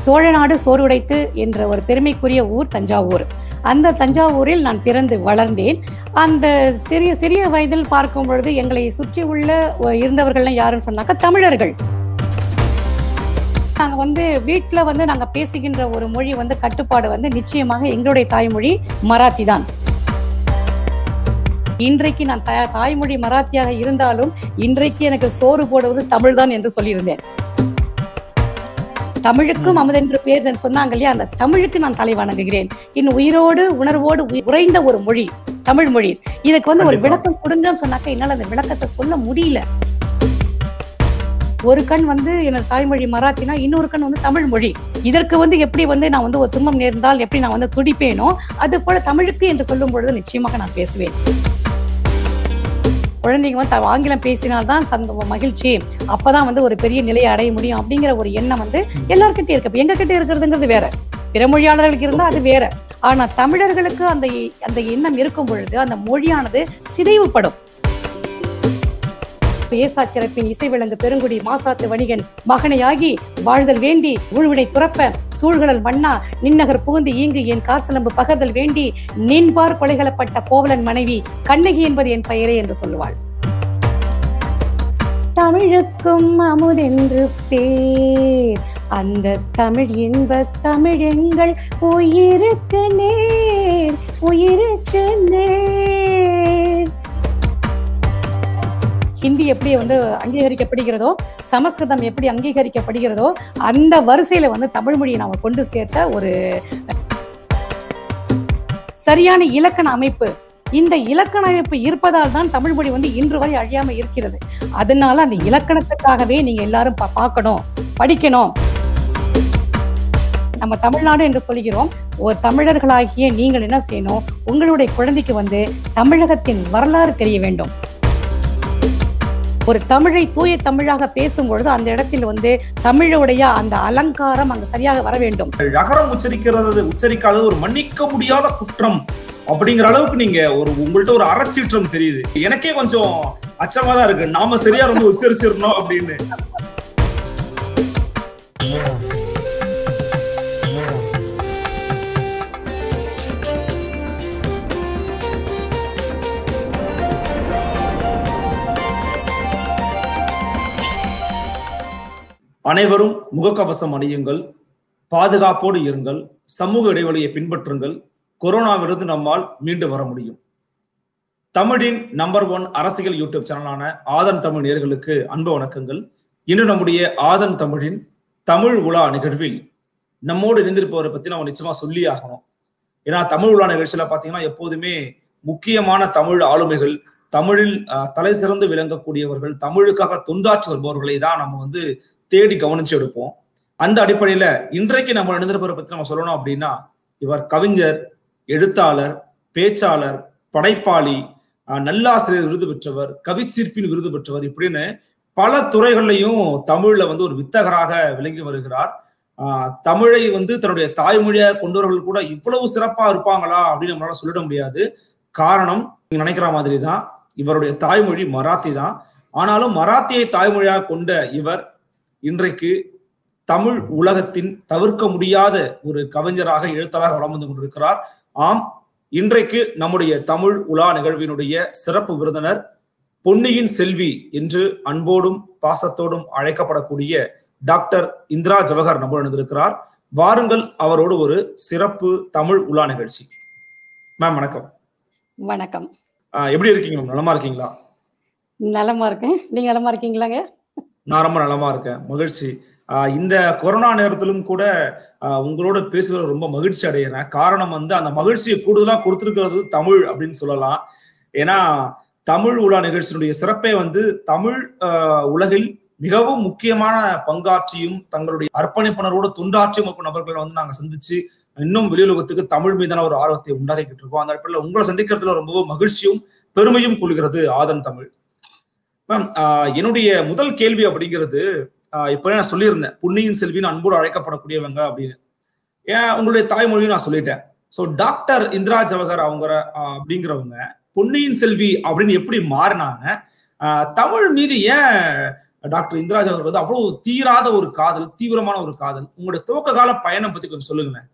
சோழநாடு சோறுடைத்து என்ற ஒரு பெருமைக்குரிய ஊர் தஞ்சாவூர் அந்த தஞ்சாவூரில் நான் பிறந்து வளர்ந்தேன் அந்த சிறிய சிறிய வயதில் பார்க்கும் பொழுது எங்களை சுற்றி உள்ள இருந்தவர்கள்லாம் யாருன்னு சொன்னாக்கா தமிழர்கள் நாங்க வந்து வீட்ல வந்து நாங்க பேசுகின்ற ஒரு மொழி வந்து கட்டுப்பாடு வந்து நிச்சயமாக எங்களுடைய தாய்மொழி மராத்தி தான் இன்றைக்கு நான் தா- தாய்மொழி மராத்தியாக இருந்தாலும் இன்றைக்கு எனக்கு சோறு போடுவது தமிழ்தான் என்று சொல்லியிருந்தேன் தமிழுக்கும் அமுதென்று பேர் என்று சொன்னாங்க இல்லையா அந்த தமிழுக்கு நான் தலை வணங்குகிறேன் என் உயிரோடு உணர்வோடு உயி- உறைந்த ஒரு மொழி தமிழ் மொழி இதுக்கு வந்து ஒரு கண்டிப்பா. விளக்கம் கொடுங்கன்னு சொன்னாக்க என்னால அந்த விளக்கத்தை சொல்ல முடியல ஒரு கண் வந்து எனது தாய்மொழி மராத்தினா இன்னொரு கண் வந்து தமிழ் மொழி இதற்கு வந்து எப்படி வந்து நான் வந்து ஒரு துன்பம் நேர்ந்தால் எப்படி நான் வந்து துடிப்பேனோ அது போல தமிழுக்கு என்று சொல்லும் பொழுது நிச்சயமாக நான் பேசுவேன் குழந்தைங்க வந்து த- ஆங்கிலம் பேசினால்தான் சந்த மகிழ்ச்சி அப்பதான் வந்து ஒரு பெரிய நிலையை அடைய முடியும் அப்படிங்கிற ஒரு எண்ணம் வந்து எல்லார்கிட்ட இருக்கு இப்ப எங்க கிட்ட இருக்கிறதுங்கிறது வேற பிற மொழியாளர்களுக்கு இருந்தா அது வேற ஆனா தமிழர்களுக்கு அந்த அந்த எண்ணம் இருக்கும் பொழுது அந்த மொழியானது சிதைவுபடும் பேசா சிறப்பின் இசை விளங்கு பெருங்குடி மாசாத்து வணிகன் மகனையாகி வாழ்தல் வேண்டி ஊழ்வினை துறப்ப சூழ்கடல் மன்னா நின்னகர் புகுந்து ஈங்கு என் காசலம்பு பகர்தல் வேண்டி நின்பார் கொலைகளப்பட்ட கோவலன் மனைவி கண்ணகி என்பது என் பெயரே என்று சொல்லுவாள் தமிழுக்கும் அமுதென்று பேர் அந்த தமிழ் இன்ப தமிழ் எங்கள் உயிருக்கு நேர் உயிருக்கு நேர் ஹிந்தி எப்படி வந்து அங்கீகரிக்கப்படுகிறதோ சமஸ்கிருதம் எப்படி அங்கீகரிக்கப்படுகிறதோ அந்த வரிசையில வந்து தமிழ் மொழியை நாம கொண்டு சேர்த்த ஒரு சரியான இலக்கண அமைப்பு இந்த இலக்கண அமைப்பு இருப்பதால் தான் தமிழ் மொழி வந்து இன்று வரை அழியாம இருக்கிறது அதனால அந்த இலக்கணத்துக்காகவே நீங்க எல்லாரும் பா- பார்க்கணும் படிக்கணும் நம்ம தமிழ்நாடு என்று சொல்கிறோம் ஒரு தமிழர்களாகிய நீங்கள் என்ன செய்யணும் உங்களுடைய குழந்தைக்கு வந்து தமிழகத்தின் வரலாறு தெரிய வேண்டும் ஒரு தமிழை தூய தமிழாக பேசும் பொழுது அந்த இடத்தில் வந்து தமிழுடைய அந்த அலங்காரம் அங்கு சரியாக வர வேண்டும் அகரம் உச்சரிக்கிறது உச்சரிக்காதது ஒரு மன்னிக்க முடியாத குற்றம் அப்படிங்கிற அளவுக்கு நீங்க ஒரு உங்கள்ட்ட ஒரு அறச்சீற்றம் தெரியுது எனக்கே கொஞ்சம் அச்சமா தான் இருக்கு நாம சரியா ரொம்ப உச்சரிச்சிடணும் அப்படின்னு அனைவரும் முகக்கவசம் அணியுங்கள் பாதுகாப்போடு இருங்கள் சமூக இடைவெளியை பின்பற்றுங்கள் கொரோனாவிலிருந்து நம்மால் மீண்டு வர முடியும் தமிழின் நம்பர் ஒன் அரசியல் யூடியூப் சேனலான ஆதன் தமிழ் நேர்களுக்கு அன்பு வணக்கங்கள் இன்று நம்முடைய ஆதன் தமிழின் தமிழ் உலா நிகழ்வில் நம்மோடு இணைந்திருப்பவரை பத்தி நம்ம நிச்சயமா சொல்லி ஆகணும் ஏன்னா தமிழ் உலா நிகழ்ச்சியில பாத்தீங்கன்னா எப்போதுமே முக்கியமான தமிழ் ஆளுமைகள் தமிழில் அஹ், தலை சிறந்து விளங்கக்கூடியவர்கள் தமிழுக்காக தொண்டாற்றி வருபவர்களை தான் நம்ம வந்து தேடி கவனிச்சு எடுப்போம் அந்த அடிப்படையில இன்றைக்கு நம்ம இணைந்திருப்பவரை பத்தி நம்ம சொல்லணும் அப்படின்னா இவர் கவிஞர் எழுத்தாளர் பேச்சாளர் படைப்பாளி அஹ், நல்லாசிரியர் விருது பெற்றவர் கவிச்சிற்பின் விருது பெற்றவர் இப்படின்னு பல துறைகள்லையும் தமிழ்ல வந்து ஒரு வித்தகராக விளங்கி வருகிறார் ஆஹ் தமிழை வந்து தன்னுடைய தாய்மொழியாக கொண்டவர்கள் கூட இவ்வளவு சிறப்பா இருப்பாங்களா அப்படின்னு நம்மளால சொல்லிட முடியாது காரணம் நீங்க நினைக்கிற மாதிரி தான் இவருடைய தாய்மொழி மராத்தி தான் ஆனாலும் மராத்தியை தாய்மொழியாக கொண்ட இவர் இன்றைக்கு தமிழ் உலகத்தின் தவிர்க்க முடியாத ஒரு கவிஞராக எழுத்தாளராக வலம் வந்து கொண்டிருக்கிறார் ஆம் இன்றைக்கு நம்முடைய தமிழ் உலா நிகழ்வினுடைய சிறப்பு விருந்தினர் பொன்னியின் செல்வி என்று அன்போடும் பாசத்தோடும் அழைக்கப்படக்கூடிய டாக்டர் இந்திரா ஜவஹர் நம்ம இணைந்திருக்கிறார் வாருங்கள் அவரோடு ஒரு சிறப்பு தமிழ் உலா நிகழ்ச்சி மேம் வணக்கம் வணக்கம் ஆஹ் எப்படி இருக்கீங்க மேம் நலமா இருக்கீங்களா நலமா இருக்கேன் நீங்க நலமா இருக்கீங்களாங்க நான் ரொம்ப நலமா இருக்கேன் மகிழ்ச்சி ஆஹ் இந்த கொரோனா நேரத்திலும் கூட ஆஹ் உங்களோட பேசுறது ரொம்ப மகிழ்ச்சி அடைகிறேன் காரணம் வந்து அந்த மகிழ்ச்சியை கூடுதலா கொடுத்திருக்கிறது தமிழ் அப்படின்னு சொல்லலாம் ஏன்னா தமிழ் உலா நிகழ்ச்சியினுடைய சிறப்பே வந்து தமிழ் ஆஹ் உலகில் மிகவும் முக்கியமான பங்காற்றியும் தங்களுடைய அர்ப்பணிப்புணர்வோடு தொண்டாற்றியும் இருக்கும் நபர்களை வந்து நாங்க சந்திச்சு இன்னும் வெளியுலகத்துக்கு தமிழ் மீதான ஒரு ஆர்வத்தை உண்டாக்கிட்டு இருக்கோம் அந்த அடிப்படையில் உங்களை சந்திக்கிறதுல ரொம்பவும் மகிழ்ச்சியும் பெருமையும் கொள்கிறது ஆதன் தமிழ் மேம் என்னுடைய முதல் கேள்வி அப்படிங்கிறது ஆஹ் இப்ப நான் சொல்லியிருந்தேன் புன்னியின் செல்வின்னு அன்போடு அழைக்கப்படக்கூடியவங்க அப்படின்னு ஏன் உங்களுடைய தாய்மொழியும் நான் சொல்லிட்டேன் ஸோ டாக்டர் இந்திரா ஜவஹர் அவங்க ஆஹ் அப்படிங்கிறவங்க பொன்னியின் செல்வி அப்படின்னு எப்படி மாறினாங்க ஆஹ் தமிழ் மீது ஏன் டாக்டர் இந்திராஜ் அவர் வந்து அவ்வளவு தீராத ஒரு காதல் தீவிரமான ஒரு காதல் உங்களுடைய துவக்க கால பயணம் பத்தி கொஞ்சம் சொல்லுங்களேன்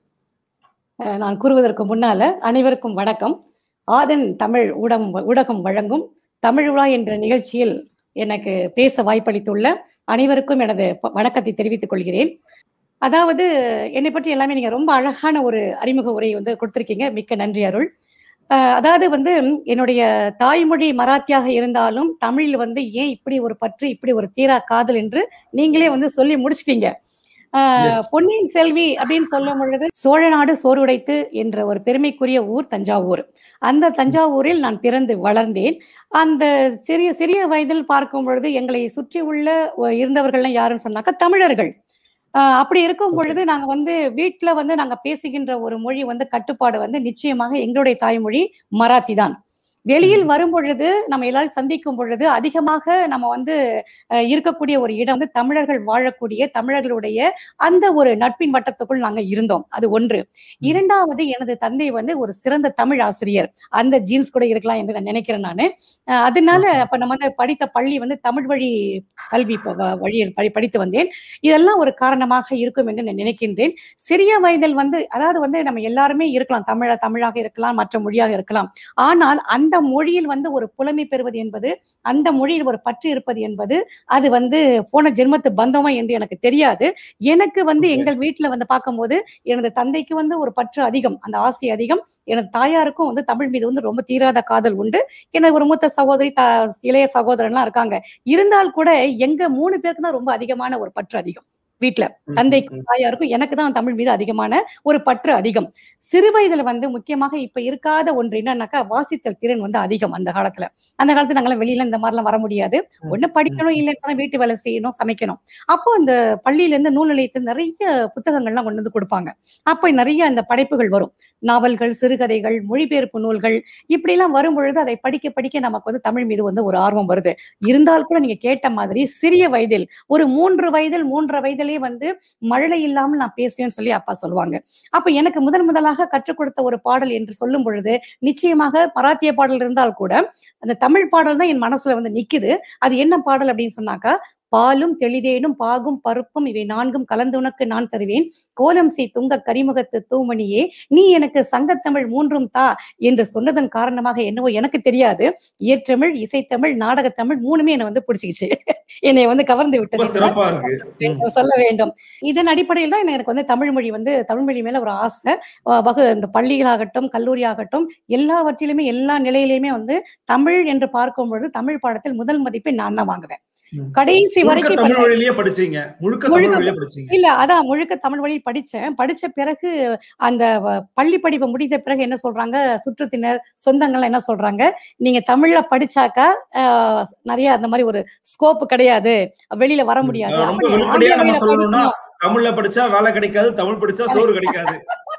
அஹ் நான் கூறுவதற்கு முன்னால அனைவருக்கும் வணக்கம் ஆதன் தமிழ் ஊடகம் ஊடகம் வழங்கும் தமிழ் விழா என்ற நிகழ்ச்சியில் எனக்கு பேச வாய்ப்பளித்துள்ள அனைவருக்கும் எனது ப- வணக்கத்தை தெரிவித்துக் கொள்கிறேன் அதாவது என்னை பற்றி எல்லாமே நீங்க ரொம்ப அழகான ஒரு அறிமுக உரை வந்து கொடுத்திருக்கீங்க மிக்க நன்றி அருள் அஹ் அதாவது வந்து என்னுடைய தாய்மொழி மராத்தியாக இருந்தாலும் தமிழில் வந்து ஏன் இப்படி ஒரு பற்று இப்படி ஒரு தீரா காதல் என்று நீங்களே வந்து சொல்லி முடிச்சிட்டீங்க ஆஹ் Yes. பொன்னியின் செல்வி அப்படின்னு சொல்லும் பொழுது சோழநாடு சோறுடைத்து என்ற ஒரு பெருமைக்குரிய ஊர் தஞ்சாவூர் அந்த தஞ்சாவூரில் நான் பிறந்து வளர்ந்தேன் அந்த சிறிய சிறிய வயதில் பார்க்கும் பொழுது எங்களை சுற்றி உள்ள ஒ- இருந்தவர்கள்லாம் யாருன்னு சொன்னாக்கா தமிழர்கள் ஆஹ் அப்படி இருக்கும் பொழுது நாங்க வந்து வீட்ல வந்து நாங்க பேசுகின்ற ஒரு மொழி வந்து கட்டுப்பாடு வந்து நிச்சயமாக எங்களுடைய தாய்மொழி மராத்தி தான் வெளியில் வரும் பொழுது நம்ம எல்லாரும் சந்திக்கும் பொழுது அதிகமாக நம்ம வந்து அஹ், இருக்கக்கூடிய ஒரு இடம் வந்து தமிழர்கள் வாழக்கூடிய தமிழர்களுடைய அந்த ஒரு நட்பின் வட்டத்துக்குள் நாங்க இருந்தோம் அது ஒன்று இரண்டாவது எனது தந்தை வந்து ஒரு சிறந்த தமிழ் ஆசிரியர் அந்த ஜீன்ஸ் கூட இருக்கலாம் என்று நான் நினைக்கிறேன் நானு அஹ், அதனால Okay. அப்ப நம்ம வந்து படித்த பள்ளி வந்து தமிழ் வழி கல்வி ப- வ- வழியில் படி- படித்து வந்தேன் இதெல்லாம் ஒரு காரணமாக இருக்கும் என்று நான் நினைக்கின்றேன் சிறிய வயதில் வந்து அதாவது வந்து நம்ம எல்லாருமே இருக்கலாம் தமிழ தமிழாக இருக்கலாம் மற்ற மொழியாக இருக்கலாம் ஆனால் அந்த மொழியில் வந்து ஒரு புலமை பெறுவது என்பது அந்த மொழியில் ஒரு பற்று இருப்பது என்பது அது வந்து போன ஜென்மத்து பந்தமா என்று எனக்கு தெரியாது எனக்கு வந்து Okay. எங்கள் வீட்டுல வந்து பார்க்கும்போது எனது தந்தைக்கு வந்து ஒரு பற்று அதிகம் அந்த ஆசை அதிகம் எனது தாயாருக்கும் வந்து தமிழ் மீது வந்து ரொம்ப தீராத காதல் உண்டு எனக்கு ஒரு மூத்த சகோதரி த இளைய சகோதரன்லாம் இருக்காங்க இருந்தால் கூட எங்க மூணு பேருக்கு தான் ரொம்ப அதிகமான ஒரு பற்று அதிகம் வீட்டுல தந்தைக்கும் தாயாருக்கும் எனக்கு தான் தமிழ் மீது அதிகமான ஒரு பற்று அதிகம் சிறு வயதுல வந்து முக்கியமாக இப்ப இருக்காத ஒன்று என்னன்னாக்கா வாசித்தல் திறன் வந்து அதிகம் அந்த காலத்துல அந்த காலத்துல நாங்களாம் வெளியில இந்த மாதிரிலாம் வர முடியாது ஒண்ணு படிக்கணும் இல்லைன்னு சொன்னா வீட்டு வேலை செய்யணும் சமைக்கணும் அப்போ இந்த பள்ளியில இருந்து நூல் நிலையத்துல நிறைய புத்தகங்கள்லாம் கொண்டு வந்து கொடுப்பாங்க அப்ப நிறைய அந்த படைப்புகள் வரும் நாவல்கள் சிறுகதைகள் மொழிபெயர்ப்பு நூல்கள் இப்படி எல்லாம் வரும் பொழுது அதை படிக்க படிக்க நமக்கு வந்து தமிழ் மீது வந்து ஒரு ஆர்வம் வருது இருந்தால் கூட நீங்க கேட்ட மாதிரி சிறிய வயதில் ஒரு மூன்று வயதில் மூன்றரை வயதிலே வந்து மழலை இல்லாமல் நான் பேசுவேன்னு சொல்லி அப்பா சொல்லுவாங்க அப்ப எனக்கு முதன் முதலாக கற்றுக் கொடுத்த ஒரு பாடல் என்று சொல்லும் பொழுது நிச்சயமாக மராத்திய பாடல் இருந்தால் கூட அந்த தமிழ் பாடல் தான் என் மனசுல வந்து நிக்குது அது என்ன பாடல் அப்படின்னு சொன்னாக்கா பாலும் தெளிதேனும் பாகும் பருப்பும் இவை நான்கும் கலந்து உனக்கு நான் தருவேன் கோலம் செய் துங்க கரிமுகத்து தூமணியே நீ எனக்கு சங்கத்தமிழ் மூன்றும் தா என்று சொன்னதன் காரணமாக என்னவோ எனக்கு தெரியாது இயற்றமிழ் இசைத்தமிழ் நாடகத்தமிழ் மூணுமே என்னை வந்து பிடிச்சிக்கிச்சு என்னை வந்து கவர்ந்து ரொம்ப விட்டது சிறப்பா இருக்கு ம். வேண்டும், சொல்ல வேண்டும் இதன் அடிப்படையில் தான் எனக்கு வந்து தமிழ் மொழி வந்து தமிழ் மொழி மேல ஒரு ஆசை அஹ் வகு இந்த பள்ளிகளாகட்டும் கல்லூரி ஆகட்டும் எல்லாவற்றிலுமே எல்லா நிலையிலுமே வந்து தமிழ் என்று பார்க்கும் பொழுது தமிழ் பாடத்தில் முதல் மதிப்பை நான் தான் வாங்குவேன் ம். கடைசி முழுக்க வரைக்கும் தமிழ் இப்ப- வழியிலேயே படிச்சீங்க முழுக்க தமிழ் முழுக்க வழியிலே படிச்சீங்க இல்ல அதான் முழுக்க தமிழ் வழி படிச்சேன் படிச்ச பிறகு அந்த வ- பள்ளி படிப்பு முடிந்த பிறகு என்ன சொல்றாங்க சுற்றத்தினர் சொந்தங்கள் என்ன சொல்றாங்க நீங்க தமிழ்ல படிச்சாக்கா ஆஹ், நிறைய அந்த மாதிரி ஒரு ஸ்கோப் கிடையாது வெளியில வர ம். முடியாது ரொம்ப அப்ப நீ வெளிப்படையா ஆங்கில நம்ம வழியில சொல்லணும்னா படிக்கணும். தமிழ்ல படிச்சா வேலை கிடைக்காது தமிழ் படிச்சா சோறு கிடைக்காது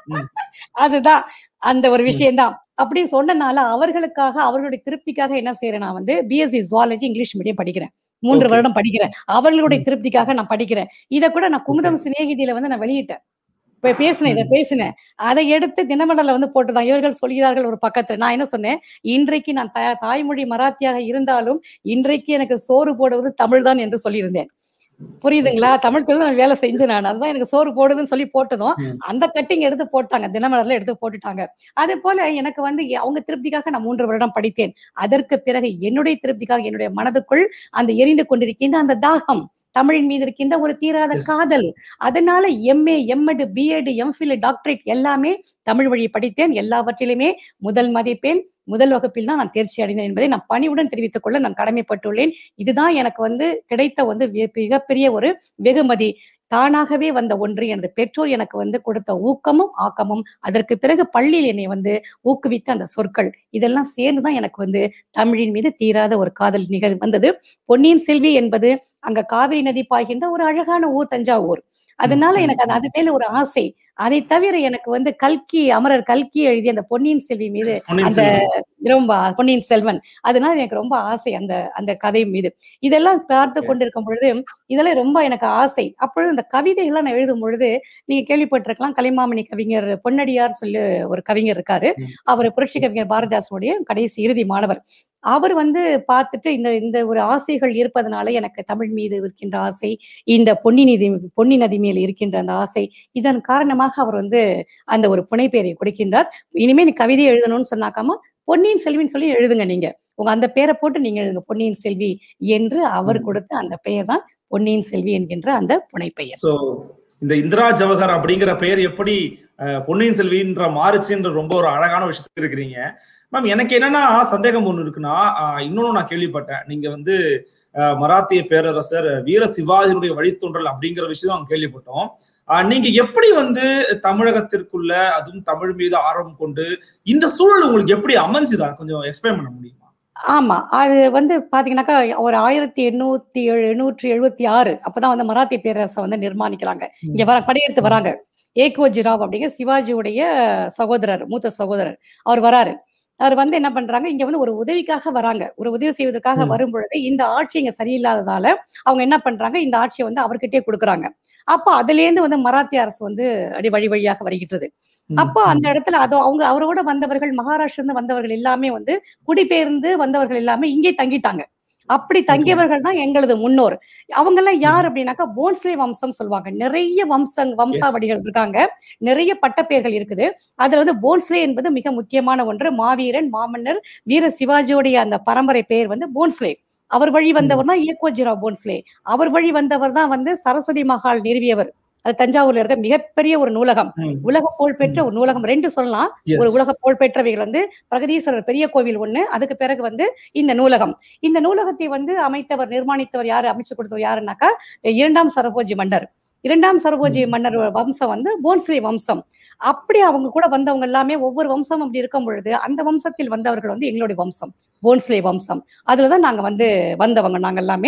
அதுதான் அந்த ஒரு விஷயம்தான் அப்படி சொன்னனால அவர்களுக்காக அவர்களுடைய திருப்திக்காக என்ன செய்யறேன் நான் வந்து பிஎஸ்சி ஜுவாலஜி இங்கிலீஷ் மீடியம் படிக்கிறேன் மூன்று Okay. வருடம் படிக்கிறேன் அவர்களுடைய ம். திருப்திக்காக நான் படிக்கிறேன் இத கூட நான் குமுதம் சிநேகிதியில வந்து நான் வெளியிட்டேன் இப்ப பேசினேன் இதை ம். பேசினேன் அதை எடுத்து தினமலர்ல வந்து போட்டுதான் இவர்கள் சொல்கிறார்கள் ஒரு பக்கத்துல நான் என்ன சொன்னேன் இன்றைக்கு நான் தா- தாய்மொழி மராத்தியாக இருந்தாலும் இன்றைக்கு எனக்கு சோறு போடுவது தமிழ்தான் என்று சொல்லியிருந்தேன் புரியுதுங்களா தமிழ் தொழில் நான் வேலை செஞ்சு நான் அதுதான் எனக்கு சோறு போடுதுன்னு சொல்லி போட்டதும் ம். அந்த கட்டிங் எடுத்து போட்டாங்க தினமலர்ல எடுத்து போட்டுட்டாங்க அதே போல எனக்கு வந்து எ- அவங்க திருப்திக்காக நான் மூன்று வருடம் படித்தேன் அதற்கு பிறகு என்னுடைய திருப்திக்காக என்னுடைய மனதுக்குள் அந்த எரிந்து கொண்டிருக்கின்ற அந்த தாகம் தமிழின் மீது இருக்கின்ற ஒரு தீராத Yes. காதல் அதனால MA MEd BEd MPhil doctorate எல்லாமே தமிழ் வழி படித்தேன் எல்லாவற்றிலுமே முதல் மதிப்பெண் முதல் வகுப்பில் தான் நான் தேர்ச்சி அடைந்தேன் என்பதை நான் பணிவுடன் தெரிவித்துக் கொள்ள நான் கடமைப்பட்டுள்ளேன் இதுதான் எனக்கு வந்து கிடைத்த வந்து வி- மிகப்பெரிய ஒரு வெகுமதி தானாகவே வந்த ஒன்று எனது பெற்றோர் எனக்கு வந்து கொடுத்த ஊக்கமும் ஆக்கமும் அதற்கு பிறகு பள்ளியில் என்னை வந்து ஊக்குவித்த அந்த சொற்கள் இதெல்லாம் சேர்ந்துதான் எனக்கு வந்து தமிழின் மீது தீராத ஒரு காதல் நிகழ் வந்தது பொன்னியின் செல்வி என்பது அங்க காவிரி நதி பாய்கின்ற ஒரு அழகான ஊர் தஞ்சாவூர் அதனால ம், எனக்கு அது அது மேல ஒரு ஆசை அதை தவிர எனக்கு வந்து கல்கி அமரர் கல்கி எழுதிய அந்த பொன்னியின் செல்வி மீது பொன்னியின் அந்த செல்வன். ரொம்ப பொன்னியின் செல்வன் அதனால எனக்கு ரொம்ப ஆசை அந்த அந்த கதை மீது இதெல்லாம் பார்த்து Okay. கொண்டிருக்கும் பொழுது இதெல்லாம் ரொம்ப எனக்கு ஆசை அப்பொழுது அந்த கவிதைகள்லாம் நான் எழுதும் பொழுது நீங்க கேள்விப்பட்டிருக்கலாம் கலைமாமணி கவிஞர் பொன்னடியார் சொல்லி ஒரு கவிஞர் இருக்காரு ம். அவர் புரட்சி கவிஞர் பாரதிதாசனுடைய கடைசி இறுதி மாணவர் அவர் வந்து பார்த்துட்டு இந்த இந்த ஒரு ஆசைகள் இருப்பதனால எனக்கு தமிழ் மீது இருக்கின்ற ஆசை இந்த பொன்னி நிதி பொன்னி நதி மேல் இருக்கின்ற அந்த ஆசை இதன் காரணமாக அவர் வந்து அந்த ஒரு புனைப்பெயரை கொடுக்கின்றார் இனிமே நீ கவிதை எழுதணும்னு சொன்னாக்காம பொன்னியின் செல்வின்னு சொல்லி எழுதுங்க நீங்க உங்க அந்த பெயரை போட்டு நீங்க எழுதுங்க பொன்னியின் செல்வி என்று அவர் ம். கொடுத்த அந்த பெயர் தான் பொன்னியின் செல்வி என்கின்ற அந்த புனைப்பெயர் சோ இந்த இந்திரா ஜவஹர் அப்படிங்கிற பெயர் எப்படி அஹ், பொன்னியின் செல்வின்ற மாறுச்சுன்ற ரொம்ப ஒரு அழகான விஷயத்துல இருக்கிறீங்க மேம் எனக்கு என்னன்னா சந்தேகம் ஒண்ணு இருக்குன்னா அஹ், இன்னொன்னு நான் கேள்விப்பட்டேன் நீங்க வந்து அஹ், மராத்திய பேரரசர் வீர சிவாஜியினுடைய வழித்தோன்றல் அப்படிங்கிற விஷயம் நாங்க கேள்விப்பட்டோம் அஹ், நீங்க எப்படி வந்து தமிழகத்திற்குள்ள அதுவும் தமிழ் மீது ஆர்வம் கொண்டு இந்த சூழல் உங்களுக்கு எப்படி அமைஞ்சுதா கொஞ்சம் எக்ஸ்பிளைன் பண்ண முடியுமா ஆமா அது வந்து பாத்தீங்கன்னாக்கா ஒரு ஆயிரத்தி எண்ணூத்தி ஏழு எண்ணூற்றி எழுபத்தி ஆறு அப்பதான் வந்து மராத்திய பேரரசை வந்து நிர்மாணிக்கிறாங்க இங்க வர படையெடுத்து வராங்க ஏகோஜி ராவ் அப்படிங்கிற சிவாஜியுடைய சகோதரர் மூத்த சகோதரர் அவர் வராரு அவர் வந்து என்ன பண்றாங்க இங்க வந்து ஒரு உதவிக்காக வராங்க ஒரு உதவி செய்வதற்காக ம். வரும் பொழுது இந்த ஆட்சி இங்க சரியில்லாததால அவங்க என்ன பண்றாங்க இந்த ஆட்சியை வந்து அவர்கிட்டயே கொடுக்குறாங்க அப்ப அதுல இருந்து வந்து மராத்திய அரசு வந்து அடி வழி வழியாக வருகின்றது ம், அப்போ அந்த ம். இடத்துல அது அவங்க அவரோட வந்தவர்கள் மகாராஷ்டிரா இருந்து வந்தவர்கள் எல்லாமே வந்து குடிபெயர்ந்து வந்தவர்கள் எல்லாமே இங்கே தங்கிட்டாங்க அப்படி தங்கியவர்கள் தான் எங்களது முன்னோர் அவங்க எல்லாம் யார் அப்படின்னாக்கா போன்ஸ்லே வம்சம் சொல்லுவாங்க நிறைய வம்சங் வம்சாவளிகள் இருக்காங்க நிறைய பட்டப்பெயர்கள் இருக்குது அதுல வந்து போன்ஸ்லே என்பது மிக முக்கியமான ஒன்று மாவீரன் மாமன்னர் வீர சிவாஜியோடைய அந்த பரம்பரை பெயர் வந்து போன்ஸ்லே அவர் வழி வந்தவர் தான் ஏகோஜிராவ் போன்ஸ்லே அவர் வழி வந்தவர் தான் வந்து சரஸ்வதி மகால் நிறுவியவர் அது தஞ்சாவூர்ல இருக்க மிகப்பெரிய ஒரு நூலகம் ம். உலக புகழ்பெற்ற ஒரு நூலகம் ரெண்டு சொல்லலாம் Yes. ஒரு உலக புகழ்பெற்றவைகள் வந்து பிரகதீஸ்வரர் பெரிய கோவில் ஒண்ணு அதுக்கு பிறகு வந்து இந்த நூலகம் இந்த நூலகத்தை வந்து அமைத்தவர் நிர்மாணித்தவர் யாரு அமைச்சு கொடுத்தவர் யாருன்னாக்கா இரண்டாம் சரபோஜி மன்னர் இரண்டாம் சரபோஜி மன்னர் வம்சம் வந்து போன்ஸ்லே வம்சம் அப்படி அவங்க கூட வந்தவங்க எல்லாமே ஒவ்வொரு வம்சம் அப்படி இருக்கும் பொழுது அந்த வம்சத்தில் வந்தவர்கள் வந்து எங்களுடைய வம்சம் போன்ஸ்லே வம்சம் அதுலதான் நாங்க வந்து வந்தவங்க நாங்க எல்லாமே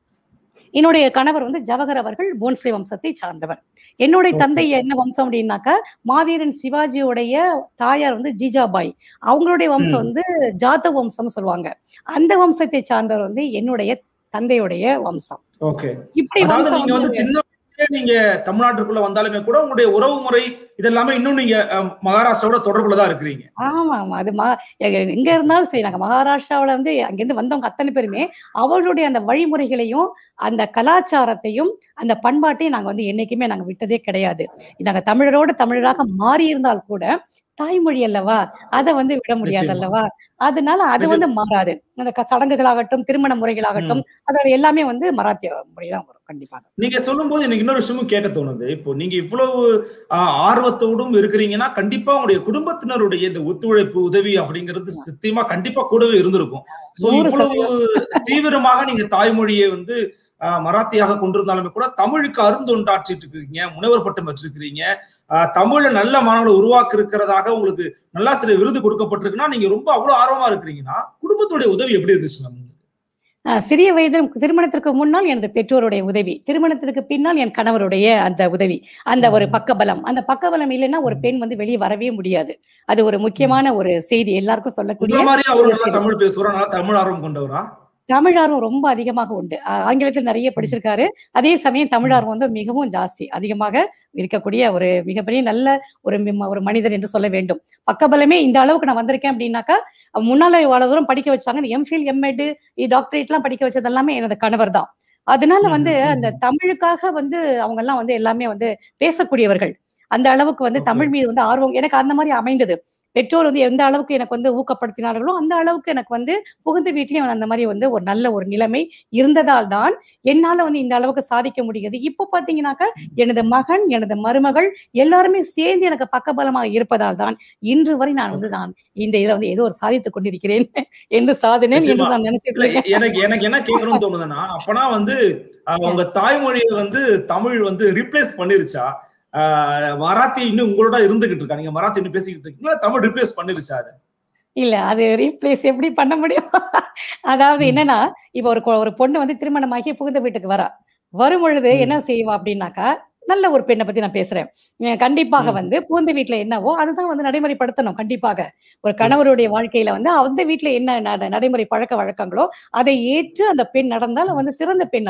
என்னுடைய கணவர் வந்து ஜவஹர் அவர்கள் போன்ஸ்லே வம்சத்தை சார்ந்தவர் என்னுடைய Okay. தந்தை என்ன வம்சம் அப்படின்னாக்கா மாவீரன் சிவாஜியோடைய தாயார் வந்து ஜிஜாபாய் அவங்களுடைய வம்சம் ம். வந்து ஜாதவ் வம்சம் சொல்லுவாங்க அந்த வம்சத்தை சார்ந்தவர் வந்து என்னுடைய தந்தையுடைய வம்சம் ஓகே இப்படி அதாவது வம்சம் நீங்க வந்து வந்து சின்ன வயசுலயே நீங்க தமிழ்நாட்டுக்குள்ள வந்தாலுமே கூட உங்களுடைய உறவு முறை இதெல்லாமே இன்னும் நீங்க அஹ், மகாராஷ்டிராவோட தொடர்புல தான் இருக்கிறீங்க ஆமா ஆமா அது மா எ- எங்க இருந்தாலும் சரி நாங்க மகாராஷ்டிராவுல வந்து அங்கிருந்து வந்தவங்க அத்தனை பேருமே அவர்களுடைய அந்த வழிமுறைகளையும் அந்த கலாச்சாரத்தையும் அந்த பண்பாட்டையும் நாங்க வந்து என்னைக்குமே நாங்க விட்டதே கிடையாது நாங்க தமிழரோட தமிழராக மாறி இருந்தால் கூட தாய்மொழி அல்லவா அதை வந்து விட முடியாது நிச்சயமா. அல்லவா அதனால அது வந்து மாறாது அந்த க- சடங்குகளாகட்டும் திருமண முறைகளாகட்டும் அதோட எல்லாமே வந்து மராத்திய முறைதான் வரும் கண்டிப்பாக நீங்க சொல்லும்போது எனக்கு இன்னொரு விஷயமும் கேட்க தோணுது இப்போ நீங்க இவ்வளவு ஆஹ், ஆர்வத்தோடும் இருக்கிறீங்கன்னா கண்டிப்பா உங்களுடைய குடும்பத்தினருடைய இந்த ஒத்துழைப்பு உதவி அப்படிங்கிறது சத்தியமா கண்டிப்பா கூடவே இருந்திருக்கும் சோ நூறு இவ்வளவு தீவிரமாக நீங்க தாய்மொழியை வந்து ஆஹ், மராத்தியாக கொண்டிருந்தாலுமே கூட தமிழுக்கு அருந்தொண்டாற்றிட்டு இருக்கீங்க முனைவர் பட்டம் பெற்றிருக்கிறீங்க ஆஹ், தமிழ்ல நல்ல மாணவர்களை உருவாக்க இருக்கிறதாக உங்களுக்கு நல்லாசிரியர் விருது கொடுக்கப்பட்டிருக்குன்னா நீங்க ரொம்ப அவ்வளவு ஆர்வமா இருக்கிறீங்கன்னா குடும்பத்துடைய உதவி எப்படி இருந்துச்சு மேம் ஆஹ் சிறிய வயதில் திருமணத்திற்கு முன்னால் எனது பெற்றோருடைய உதவி திருமணத்திற்கு பின்னால் என் கணவருடைய அந்த உதவி அந்த ஒரு பக்கபலம் அந்த பக்கபலம் இல்லைன்னா ஒரு பெண் வந்து வெளியே வரவே முடியாது அது ஒரு முக்கியமான ஒரு செய்தி எல்லாருக்கும் சொல்லக்கூடிய உங்களை மாதிரி அவரு ஒரு நல்லா செய்தி. தமிழ் பேசுவாரா நல்லா தமிழ் ஆர்வம் கொண்டவரா தமிழ் ஆர்வம் ரொம்ப அதிகமாக உண்டு ஆஹ் ஆங்கிலத்தில் நிறைய படிச்சிருக்காரு அதே சமயம் தமிழ் ஆர்வம் வந்து மிகவும் ஜாஸ்தி அதிகமாக இருக்கக்கூடிய ஒரு மிகப்பெரிய நல்ல ஒரு மிம்ம- ஒரு மனிதர் என்று சொல்ல வேண்டும் பக்கபலமே இந்த அளவுக்கு நான் வந்திருக்கேன் அப்படின்னாக்கா முன்னால இவ்வளவு தூரம் படிக்க வச்சாங்க எம்ஃபில் எம்எட் டாக்டரேட் எல்லாம் படிக்க வச்சது எல்லாமே எனது கணவர் தான் அதனால வந்து ம், ம், அந்த தமிழுக்காக வந்து அவங்க எல்லாம் வந்து எல்லாமே வந்து பேசக்கூடியவர்கள் அந்த அளவுக்கு வந்து Okay. தமிழ் மீது வந்து ஆர்வம் எனக்கு அந்த மாதிரி அமைந்தது பெற்றோர் வந்து எந்த அளவுக்கு எனக்கு வந்து ஊக்கப்படுத்தினார்களோ அந்த அளவுக்கு எனக்கு வந்து புகுந்த வீட்லயும் அந்த மாதிரி வந்து ஒரு நல்ல ஒரு நிலைமை இருந்ததால் தான் என்னால வந்து இந்த அளவுக்கு சாதிக்க முடியுது இப்போ பாத்தீங்கன்னாக்கா எனது மகன் எனது மருமகள் எல்லாருமே சேர்ந்து எனக்கு பக்கபலமாக இருப்பதால் தான் இன்று வரை நான் வந்து நான் இந்த இதுல வந்து ஏதோ ஒரு சாதித்துக் கொண்டிருக்கிறேன் என்று சாதனை என்று நிச்சயமா. நான் நினைச்சிட்டு இல்ல, இருக்கேன். எனக்கு எனக்கு என்ன கேட்கணும்னு தோணுதுன்னா அப்பனா வந்து அஹ், உங்க தாய்மொழியை வந்து தமிழ் வந்து ரீப்ளேஸ் பண்ணிருச்சா அஹ், மராத்தி இன்னும் உங்களோட இருந்துகிட்டு இருக்கா நீங்க மராத்தி இன்னும் பேசிக்கிட்டு இருக்கீங்களா தமிழ் ரீப்ளேஸ் பண்ணிருச்சா அது இல்ல அது ரீப்ளேஸ் எப்படி பண்ண முடியும் அதாவது ம். என்னன்னா இப்ப ஒரு கொ- ஒரு பொண்ணு வந்து திருமணமாகி புகுந்த வீட்டுக்கு வரா வரும் பொழுது ம். என்ன செய்வா அப்படின்னாக்கா நல்ல ஒரு பெண்ணை பத்தி நான் பேசுறேன் அஹ் கண்டிப்பாக ம். வந்து புகுந்த வீட்டுல என்னவோ அதுதான் வந்து நடைமுறைப்படுத்தணும் கண்டிப்பாக ஒரு கணவருடைய வாழ்க்கையில வந்து அந்த வீட்டுல என்ன நட- நடைமுறை பழக்க வழக்கங்களோ அதை ஏற்று அந்த பெண் நடந்தால் அவ வந்து சிறந்த பெண் அவ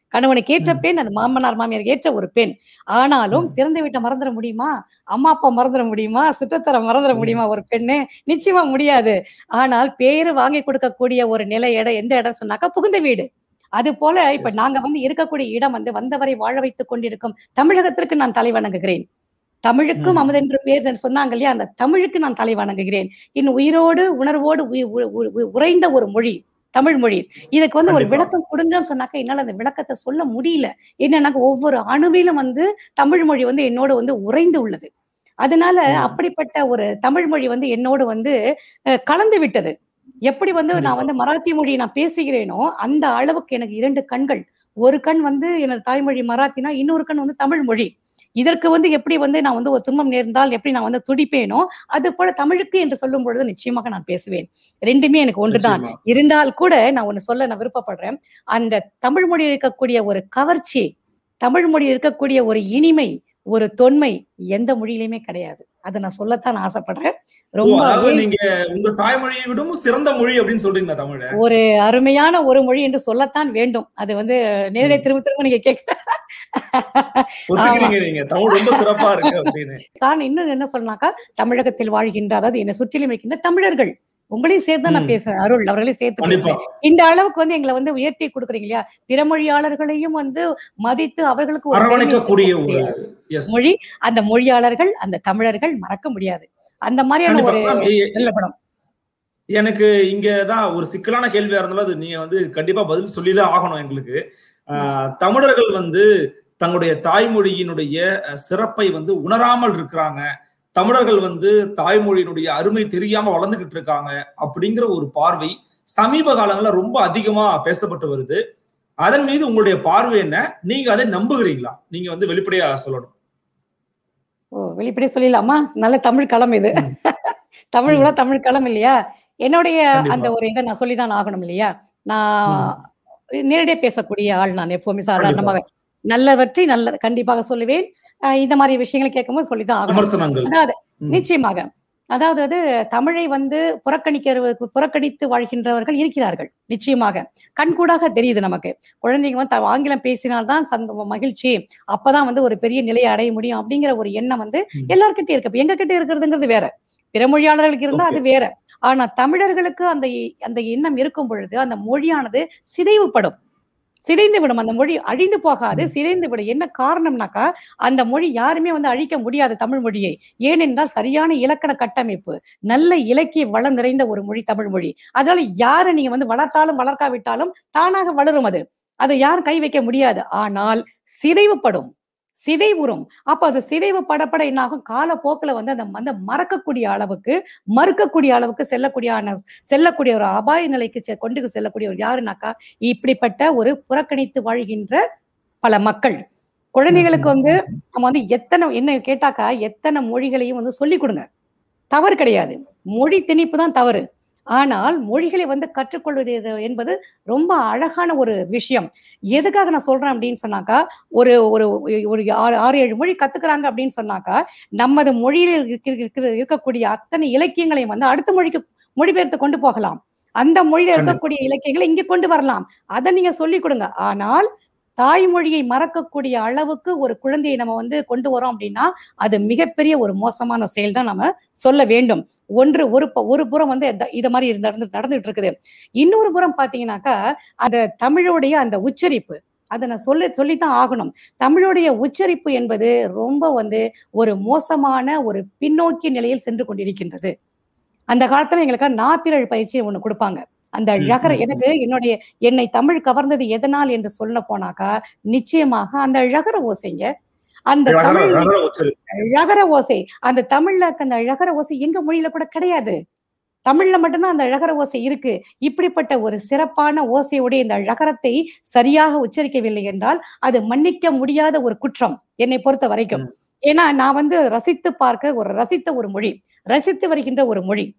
கணவனுக்கு ஏற்ற ம். பெண் அந்த மாமனார் மாமியாருக்கு ஏற்ற ஒரு பெண் ஆனாலும் ம். பிறந்த வீட்டை மறந்துட முடியுமா அம்மா அப்பா மறந்துட முடியுமா சுற்றத்தர மறந்துட ம். முடியுமா ஒரு பெண்ணு நிச்சயமா முடியாது ஆனால் பேரு வாங்கி கொடுக்கக்கூடிய ஒரு நிலை இடம் எந்த இடம் சொன்னாக்கா புகுந்த வீடு அது போல இப்ப Yes. நாங்க வந்து இருக்கக்கூடிய இடம் வந்து வந்தவரை வாழ வைத்துக் கொண்டிருக்கும் தமிழகத்திற்கு நான் தலை வணங்குகிறேன் தமிழுக்கும் ம். அமுதென்று பேர் என்று சொன்னாங்க இல்லையா அந்த தமிழுக்கு நான் தலை வணங்குகிறேன் இன்னும் உயிரோடு உணர்வோடு உயி- உ- உ- உ- உறைந்த ஒரு மொழி தமிழ் மொழி இதுக்கு வந்து ஒரு கண்டிப்பா. விளக்கம் கொடுங்கன்னு சொன்னாக்க என்னால அந்த விளக்கத்தை சொல்ல முடியல என்னன்னாக்க ஒவ்வொரு அணுவிலும் வந்து தமிழ் மொழி வந்து என்னோடு வந்து உறைந்து உள்ளது அதனால ம். அப்படிப்பட்ட ஒரு தமிழ் மொழி வந்து என்னோடு வந்து அஹ், கலந்து விட்டது எப்படி வந்து நான் கண்டிப்பா. வந்து மராத்தி மொழியை நான் பேசுகிறேனோ அந்த அளவுக்கு எனக்கு இரண்டு கண்கள் ஒரு கண் வந்து எனது தாய்மொழி மராத்தினா இன்னொரு கண் வந்து தமிழ் மொழி இதற்கு வந்து எப்படி வந்து நான் வந்து ஒரு துன்பம் நேர்ந்தால் எப்படி நான் வந்து துடிப்பேனோ அது போல தமிழுக்கு என்று சொல்லும் பொழுது நிச்சயமாக நான் பேசுவேன் ரெண்டுமே எனக்கு ஒன்றுதான் நிச்சயமா. இருந்தால் கூட நான் ஒண்ணு சொல்ல நான் விருப்பப்படுறேன் அந்த தமிழ் மொழியில் இருக்கக்கூடிய ஒரு கவர்ச்சி தமிழ் மொழியில் இருக்கக்கூடிய ஒரு இனிமை ஒரு தொன்மை எந்த மொழியிலுமே கிடையாது அதை நான் சொல்லத்தான் ஆசைப்படுறேன் ஓ, ரொம்ப அதாவது நீங்க உங்க தாய்மொழியை விடவும் சிறந்த மொழி அப்படின்னு சொல்றீங்களா தமிழ ஒரு அருமையான ஒரு மொழி என்று சொல்லத்தான் வேண்டும் அது வந்து நேரடியாக ம். திரும்ப திரும்ப நீங்க கேட்க ஒத்துக்கிறீங்க நீங்க தமிழ் ரொம்ப சிறப்பா இருக்கு அப்படின்னு காரணம் இன்னும் என்ன சொன்னாக்கா தமிழகத்தில் வாழ்கின்ற அதாவது என்னை சுற்றிலும் இருக்கின்ற தமிழர்கள் உங்களையும் சேர்த்து தான் நான் ம். பேசுறேன் அருள் அவர்களையும் சேர்த்து கண்டிப்பா பேசுறேன் இந்த அளவுக்கு வந்து எங்களை வந்து உயர்த்தி கொடுக்குறீங்க இல்லையா பிற மொழியாளர்களையும் வந்து மதித்து அவர்களுக்கு ஒரு பெருமை அரவணைக்கக்கூடிய ஒரு சேர்க்கக்கூடிய எஸ் மொழி அந்த மொழியாளர்கள் அந்த தமிழர்கள் மறக்க முடியாது அந்த மாதிரியான ஒரு கண்டிப்பா நல்ல படம் எனக்கு இங்கதான் ஒரு சிக்கலான கேள்வியா இருந்தாலும் அது நீங்க வந்து கண்டிப்பா பதில் சொல்லிதான் ஆகணும் எங்களுக்கு ஆஹ், தமிழர்கள் வந்து தங்களுடைய தாய்மொழியினுடைய அஹ், சிறப்பை வந்து உணராமல் இருக்கிறாங்க தமிழர்கள் வந்து தாய்மொழியினுடைய அருமை தெரியாம வளர்ந்துகிட்டு இருக்காங்க அப்படிங்கிற ஒரு பார்வை சமீப காலங்கள்ல ரொம்ப அதிகமா பேசப்பட்டு வருது அதன் மீது உங்களுடைய பார்வை என்ன நீங்க அதை நம்புகிறீங்களா நீங்க வந்து வெளிப்படையா சொல்லணும் ஓ வெளிப்படையா சொல்லிடலாமா நல்ல தமிழ் களம் இது ம். தமிழ் ம். கூட தமிழ் களம் இல்லையா என்னுடைய கண்டிப்பா. அந்த ஒரு இதை நான் சொல்லிதான் ஆகணும் இல்லையா நான் நேரடியா பேசக்கூடிய ஆள் நான் எப்பவுமே சாதாரணமாக நல்லவற்றை நல்ல கண்டிப்பாக சொல்லுவேன் அஹ் இந்த மாதிரி விஷயங்களை கேட்கும்போது சொல்லிதான் ஆகணும் விமர்சனங்கள் அதாவது ம். நிச்சயமாக அதாவது அது தமிழை வந்து புறக்கணிக்கிற புறக்கணித்து வாழ்கின்றவர்கள் இருக்கிறார்கள் நிச்சயமாக கண்கூடாக தெரியுது நமக்கு குழந்தைங்க வந்து த- ஆங்கிலம் பேசினால்தான் சந்த மகிழ்ச்சி அப்பதான் வந்து ஒரு பெரிய நிலையை அடைய முடியும் அப்படிங்கிற ஒரு எண்ணம் வந்து ம். எல்லார்கிட்ட இருக்கு இப்ப எங்க கிட்ட இருக்கிறதுங்கிறது வேற பிற மொழியாளர்களுக்கு இருந்தா அது வேற ஆனா தமிழர்களுக்கு அந்த அந்த எண்ணம் இருக்கும் பொழுது அந்த மொழியானது சிதைவுபடும் சிதைந்து விடும் அந்த மொழி அழிந்து போகாது ம். சிதைந்து விடும் என்ன காரணம்னாக்கா அந்த மொழி யாருமே வந்து அழிக்க முடியாது தமிழ் மொழியை ஏனென்றால் சரியான இலக்கண கட்டமைப்பு நல்ல இலக்கிய வளம் நிறைந்த ஒரு மொழி தமிழ் மொழி அதனால யாரை நீங்க வந்து வளர்த்தாலும் வளர்க்காவிட்டாலும் தானாக வளரும் அது அதை யாரும் கை வைக்க முடியாது ஆனால் சிதைவுபடும் சிதைவுறும் அப்ப அது சிதைவு படப்பட என்னாகும் காலப்போக்குல வந்து அந்த வந்து மறக்கக்கூடிய அளவுக்கு மறுக்கக்கூடிய அளவுக்கு செல்லக்கூடிய ஆன- செல்லக்கூடிய ஒரு அபாய நிலைக்கு செ- கொண்டு செல்லக்கூடிய ஒரு யாருனாக்கா இப்படிப்பட்ட ஒரு புறக்கணித்து வாழ்கின்ற பல மக்கள் குழந்தைகளுக்கு வந்து நம்ம வந்து எத்தனை என்ன கேட்டாக்கா எத்தனை மொழிகளையும் வந்து சொல்லிக் கொடுங்க தவறு கிடையாது மொழி திணிப்பு தான் தவறு ஆனால் மொழிகளை வந்து கற்றுக்கொள்வது எது- என்பது ரொம்ப அழகான ஒரு விஷயம் எதுக்காக நான் சொல்றேன் அப்படின்னு சொன்னாக்கா ஒரு ஒரு ஒரு ஆறு ஆறு ஏழு மொழி கத்துக்கிறாங்க அப்படின்னு சொன்னாக்கா நமது மொழியில் இருக்க- இருக்க- இருக்கக்கூடிய அத்தனை இலக்கியங்களையும் வந்து அடுத்த மொழிக்கு மொழிபெயர்த்து கொண்டு போகலாம் அந்த மொழியில கண்டிப்பா. இருக்கக்கூடிய இலக்கியங்களை இங்க கொண்டு வரலாம் அதை நீங்க சொல்லிக் கொடுங்க ஆனால் தாய்மொழியை மறக்கக்கூடிய அளவுக்கு ஒரு குழந்தையை நம்ம வந்து கொண்டு வரோம் அப்படின்னா அது மிகப்பெரிய ஒரு மோசமான செயல் தான் நம்ம சொல்ல வேண்டும் ஒன்று ஒரு ப- ஒரு புறம் வந்து இந்த- இது மாதிரி இருந்து- நடந்து நடந்துட்டு இருக்குது இன்னொரு புறம் பாத்தீங்கன்னாக்கா அந்த தமிழுடைய அந்த உச்சரிப்பு அதை நான் சொல்ல சொல்லித்தான் ஆகணும் தமிழுடைய உச்சரிப்பு என்பது ரொம்ப வந்து ஒரு மோசமான ஒரு பின்னோக்கிய நிலையில் சென்று கொண்டிருக்கின்றது அந்த காலத்துல எங்களுக்கு நாப்பிரள் பயிற்சி ஒண்ணு கொடுப்பாங்க அந்த ம், ழகர ம், எனக்கு என்னுடைய என்னை தமிழ் கவர்ந்தது எதனால் என்று சொல்ல போனாக்கா நிச்சயமாக அந்த ழகர ஓசைங்க அந்த ரகர- தமிழ் ரகர உச்சரி. ழகர ஓசை அந்த தமிழ்ல இருக்க அந்த ழகர ஓசை எங்க மொழியில கூட கிடையாது தமிழ்ல மட்டும்தான் அந்த ழகர ஓசை இருக்கு இப்படிப்பட்ட ஒரு சிறப்பான ஓசையுடைய இந்த ழகரத்தை சரியாக உச்சரிக்கவில்லை என்றால் அது மன்னிக்க முடியாத ஒரு குற்றம் என்னை பொறுத்த வரைக்கும் ம். ஏன்னா நான் வந்து ரசித்து பார்க்க ஒரு ரசித்த ஒரு மொழி ரசித்து வருகின்ற ஒரு மொழி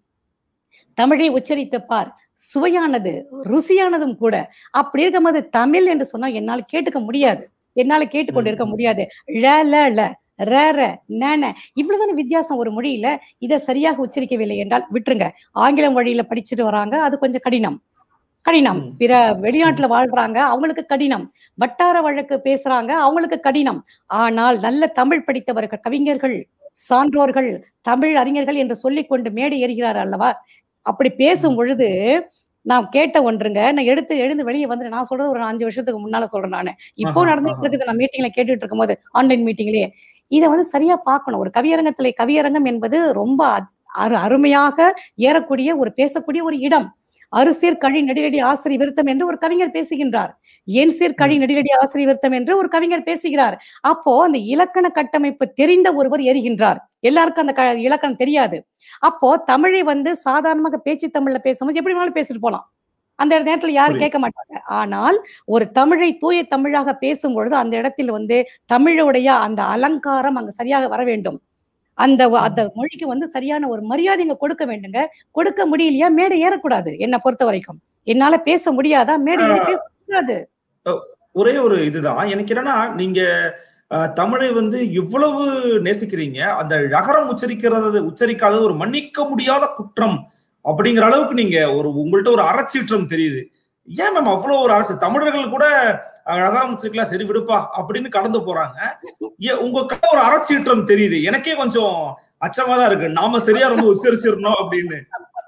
தமிழை உச்சரித்து பார் சுவையானது ருசியானதும் கூட அப்படி இருக்கும்போது தமிழ் என்று சொன்னா என்னால் கேட்டுக்க முடியாது என்னால கேட்டுக்கொண்டு இருக்க ம். முடியாது ழ ல ல ர ர ந ந இவ்வளவுதான வித்தியாசம் ஒரு மொழியில இதை சரியாக உச்சரிக்கவில்லை என்றால் விட்டுருங்க ஆங்கிலம் வழியில படிச்சுட்டு வராங்க அது கொஞ்சம் கடினம் கடினம் ம். பிற வெளிநாட்டுல வாழ்றாங்க அவங்களுக்கு கடினம் வட்டார வழக்கு பேசுறாங்க அவங்களுக்கு கடினம் ஆனால் நல்ல தமிழ் படித்தவர்கள் கவிஞர்கள் சான்றோர்கள் தமிழ் அறிஞர்கள் என்று சொல்லிக் கொண்டு மேடை ஏறுகிறார் அல்லவா அப்படி பேசும் பொழுது நான் கேட்ட ஒன்றுங்க நான் எடுத்து எழுந்து வெளியே வந்து நான் சொல்றது ஒரு அஞ்சு வருஷத்துக்கு முன்னால சொல்றேன் நானு இப்போ ஆஹா, நடந்துட்டு ஆஹா. இருக்குது நான் மீட்டிங்ல கேட்டுட்டு இருக்கும்போது ஆன்லைன் மீட்டிங்லயே இதை வந்து சரியா பார்க்கணும் ஒரு கவியரங்கத்திலே கவியரங்கம் என்பது ரொம்ப அ- அரு- அருமையாக ஏறக்கூடிய ஒரு பேசக்கூடிய ஒரு இடம் அறுசீர் கழி நெடிலடி ஆசிரி விருத்தம் என்று ஒரு கவிஞர் பேசுகின்றார் என் சீர் கழி நெடிலடி ஆசிரி விருத்தம் என்று ஒரு கவிஞர் பேசுகிறார் அப்போ அந்த இலக்கண கட்டமைப்பு தெரிந்த ஒருவர் ஏறுகின்றார் எல்லாருக்கும் அந்த க- இலக்கணம் தெரியாது அப்போ தமிழை வந்து சாதாரணமாக பேச்சு தமிழ்ல பேசும்போது எப்படி வேணாலும் பேசிட்டு போலாம் அந்த நேரத்துல யாரும் புரியுது. கேட்க மாட்டாங்க ஆனால் ஒரு தமிழை தூய தமிழாக பேசும் பொழுது அந்த இடத்தில் வந்து தமிழுடைய அந்த அலங்காரம் அங்க சரியாக வர வேண்டும் அந்த வ- அந்த மொழிக்கு வந்து சரியான ஒரு மரியாதை இங்க கொடுக்க வேண்டுங்க கொடுக்க முடியலையா மேடை ஏறக்கூடாது என்னை பொறுத்த வரைக்கும் என்னால பேச முடியாதா மேடை ஏறி பேச முடியாது ஒரே ஒரு இதுதான் எனக்கு என்னன்னா நீங்க அஹ், தமிழை வந்து இவ்வளவு நேசிக்கிறீங்க அந்த ழகரம் உச்சரிக்கிறது உச்சரிக்காதது ஒரு மன்னிக்க முடியாத குற்றம் அப்படிங்கிற அளவுக்கு நீங்க ஒரு உங்கள்ட்ட ஒரு அறச்சீற்றம் தெரியுது ஏன் மேம் அவ்வளவு ஒரு அரசு தமிழர்கள் கூட அஹ், ழகரம் உச்சரிக்கலாம் சரி விடுப்பா அப்படின்னு கடந்து போறாங்க ஏன் உங்க கையில ஒரு அறச்சீற்றம் தெரியுது எனக்கே கொஞ்சம் அச்சமா தான் இருக்கு நாம சரியா ரொம்ப உச்சரிச்சிடணும் அப்படின்னு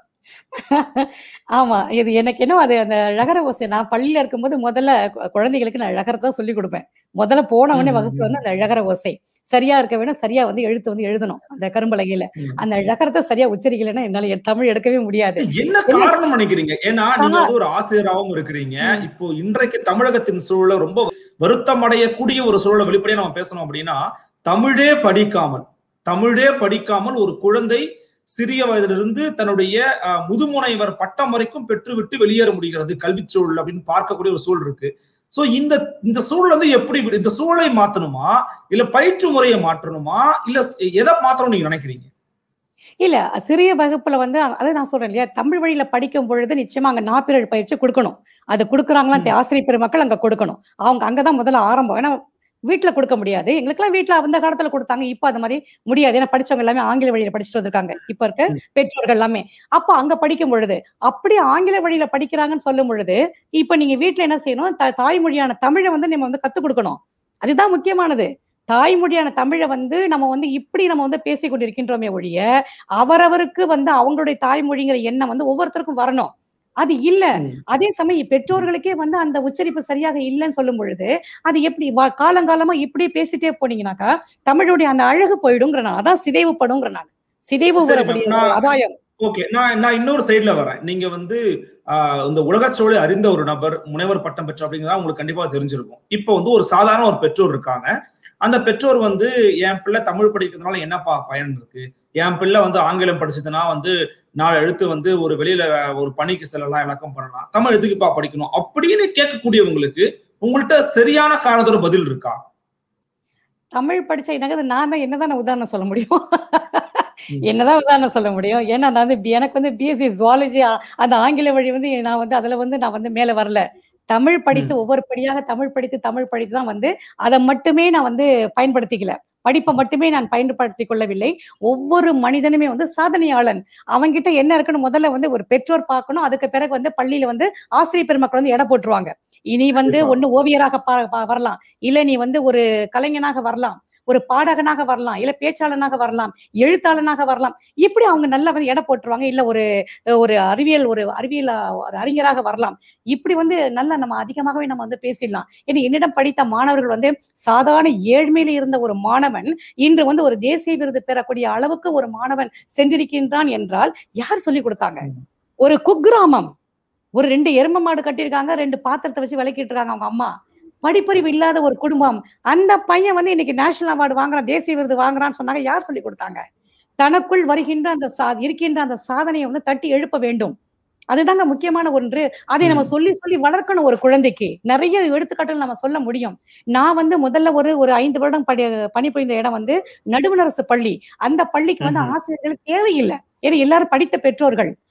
ஆமா இது எனக்கு என்ன அது அந்த ழகர ஓசை நான் பள்ளியில இருக்கும்போது முதல்ல கு- குழந்தைகளுக்கு நான் ழகரத்தை தான் சொல்லி கொடுப்பேன் முதல்ல போன உடனே ம், வகுப்புல வந்து அந்த ழகர ஓசை சரியா இருக்க வேணும் சரியா வந்து எழுத்து வந்து எழுதணும் அந்த கரும்பலகையில ம். அந்த ழகரத்தை சரியா உச்சரிக்கலைன்னா என்னால என் தமிழ் எடுக்கவே முடியாது என்ன காரணம் நினைக்கிறீங்க ஏன்னா நீங்க வந்து ஒரு ஆசிரியராகவும் இருக்கிறீங்க ம். இப்போ இன்றைக்கு தமிழகத்தின் சூழல ரொம்ப வருத்தம் அடையக்கூடிய ஒரு சூழலை வெளிப்படையா நம்ம பேசணும் அப்படின்னா தமிழே படிக்காமல் தமிழே படிக்காமல் ஒரு குழந்தை சிறிய வயதிலிருந்து தன்னுடைய அஹ், முதுமுனைவர் பட்டம் வரைக்கும் பெற்றுவிட்டு வெளியேற முடிகிறது கல்வி சூழல் அப்படின்னு பார்க்கக்கூடிய ஒரு சூழல் இருக்கு சோ இந்த இந்த சூழல் வந்து எப்படி இந்த சூழலை மாத்தணுமா இல்ல பயிற்று முறையை மாற்றணுமா இல்ல எதை மாத்தணும்னு நீங்க நினைக்கிறீங்க இல்ல சிறிய வகுப்புல வந்து அ- அதான் நான் சொல்றேன் இல்லையா தமிழ் வழியில படிக்கும் பொழுது நிச்சயமா அங்க நாப்பிரல் பயிற்சி கொடுக்கணும் அது கொடுக்குறாங்களா ம். ஆசிரியர் பெருமக்கள் அங்க கொடுக்கணும் அவங்க அங்கதான் முதல்ல ஆரம்பம் ஏன்னா வீட்டுல கொடுக்க முடியாது எங்களுக்கெல்லாம் வீட்டுல அந்த காலத்துல கொடுத்தாங்க இப்ப அது மாதிரி முடியாது ஏன்னா படிச்சவங்க எல்லாமே ஆங்கில வழியில படிச்சுட்டு வந்திருக்காங்க இப்ப இருக்க ம். பெற்றோர்கள் எல்லாமே அப்ப அங்க படிக்கும் பொழுது அப்படி ஆங்கில வழியில படிக்கிறாங்கன்னு சொல்லும் பொழுது இப்ப நீங்க வீட்டுல என்ன செய்யணும் த- தாய்மொழியான தமிழை வந்து நம்ம வந்து கத்துக் கொடுக்கணும் அதுதான் முக்கியமானது தாய்மொழியான தமிழை வந்து நம்ம வந்து இப்படி நம்ம வந்து பேசிக் கொண்டிருக்கின்றோமே ஒழிய அவரவருக்கு வந்து அவங்களுடைய தாய்மொழிங்கிற எண்ணம் வந்து ஒவ்வொருத்தருக்கும் வரணும் அது இல்ல ம். அதே சமயம் பெற்றோர்களுக்கே வந்து அந்த உச்சரிப்பு சரியாக இல்லைன்னு சொல்லும் பொழுது அது எப்படி வா- காலங்காலமா இப்படியே பேசிட்டே போனீங்கன்னாக்கா தமிழுடைய அந்த அழகு போயிடுங்கிற நான் அதான் சிதைவுப்படுங்கிற நான் சிதைவு சரி, வரக்கூடிய நான் ஒரு அபாயம் ஓகே நான் நான் இன்னொரு சைடுல வரேன் நீங்க வந்து ஆஹ், இந்த உலகச்சோழி அறிந்த ஒரு நபர் முனைவர் பட்டம் பெற்ற அப்படிங்கிறதா உங்களுக்கு கண்டிப்பா தெரிஞ்சிருக்கும் இப்போ வந்து ஒரு சாதாரண ஒரு பெற்றோர் இருக்காங்க அந்த பெற்றோர் வந்து என் பிள்ளை தமிழ் படிக்கிறதுனால என்னப்பா பயன் இருக்கு என் பிள்ளை வந்து ஆங்கிலம் படிச்சதுன்னா வந்து நாலு எழுத்து வந்து ஒரு வெளியில ஒரு பணிக்கு செல்லலாம் இலக்கம் பண்ணலாம் தமிழ் எதுக்குப்பா படிக்கணும் அப்படின்னு கேட்கக்கூடியவங்களுக்கு உங்கள்ட்ட சரியான காரணத்தோட பதில் இருக்கா தமிழ் படிச்ச எனக்கு நான் தான் என்னதான் நான் உதாரணம் சொல்ல முடியும் ம். என்னதான் உதாரணம் சொல்ல முடியும் ஏன்னா நான் வந்து பி- எனக்கு வந்து பிஎஸ்சி ஜுவாலஜி அந்த ஆங்கில வழி வந்து நான் வந்து அதுல வந்து நான் வந்து மேல வரல தமிழ் படித்து ஒவ்வொரு படியாக தமிழ் படித்து தமிழ் படித்து தான் வந்து அதை மட்டுமே நான் வந்து பயன்படுத்திக்கல படிப்பை மட்டுமே நான் பயன்படுத்திக் கொள்ளவில்லை ஒவ்வொரு மனிதனுமே வந்து சாதனையாளன் அவன்கிட்ட என்ன இருக்குன்னு முதல்ல வந்து ஒரு பெற்றோர் பார்க்கணும் அதுக்கு பிறகு வந்து பள்ளியில வந்து ஆசிரியர் பெருமக்கள் வந்து எடை போட்டுருவாங்க இனி வந்து கண்டிப்பா. ஒண்ணு ஓவியராக பா- பா- வரலாம் இல்ல நீ வந்து ஒரு கலைஞனாக வரலாம் ஒரு பாடகனாக வரலாம் இல்ல பேச்சாளனாக வரலாம் எழுத்தாளனாக வரலாம் இப்படி அவங்க நல்லா வந்து எடை போட்டுருவாங்க இல்ல ஒரு ஒரு அறிவியல் ஒரு அறிவியல் அஹ், ஒரு அறிஞராக வரலாம் இப்படி வந்து நல்லா நம்ம அதிகமாகவே நம்ம வந்து பேசிடலாம் ஏன்னா என்னிடம் படித்த மாணவர்கள் வந்து சாதாரண ஏழ்மையில இருந்த ஒரு மாணவன் இன்று வந்து ஒரு தேசிய விருது பெறக்கூடிய அளவுக்கு ஒரு மாணவன் சென்றிருக்கின்றான் என்றால் யார் சொல்லி கொடுத்தாங்க ம். ஒரு குக்கிராமம் ஒரு ரெண்டு எரும மாடு கட்டியிருக்காங்க ரெண்டு பாத்திரத்தை வச்சு விளக்கிட்டு இருக்காங்க அவங்க அம்மா படிப்பறிவு இல்லாத ஒரு குடும்பம் அந்த பையன் வந்து இன்னைக்கு நேஷனல் அவார்டு வாங்குறான் தேசிய விருது வாங்குறான்னு சொன்னாங்க யார் சொல்லி கொடுத்தாங்க தனக்குள் வருகின்ற அந்த சா இருக்கின்ற அந்த சாதனையை வந்து தட்டி எழுப்ப வேண்டும் அதுதாங்க முக்கியமான ஒன்று அதை நம்ம சொல்லி சொல்லி வளர்க்கணும் ஒரு குழந்தைக்கு நிறைய எடுத்துக்காட்டுகள் நம்ம சொல்ல முடியும் நான் வந்து முதல்ல ஒரு ஒரு ஐந்து வருடம் படி பணிபுரிந்த இடம் வந்து நடுவணரசு பள்ளி அந்த பள்ளிக்கு வந்து ம்ஹும். ஆசிரியர்கள் தேவையில்லை ஏன்னா எல்லாரும் படித்த பெற்றோர்கள்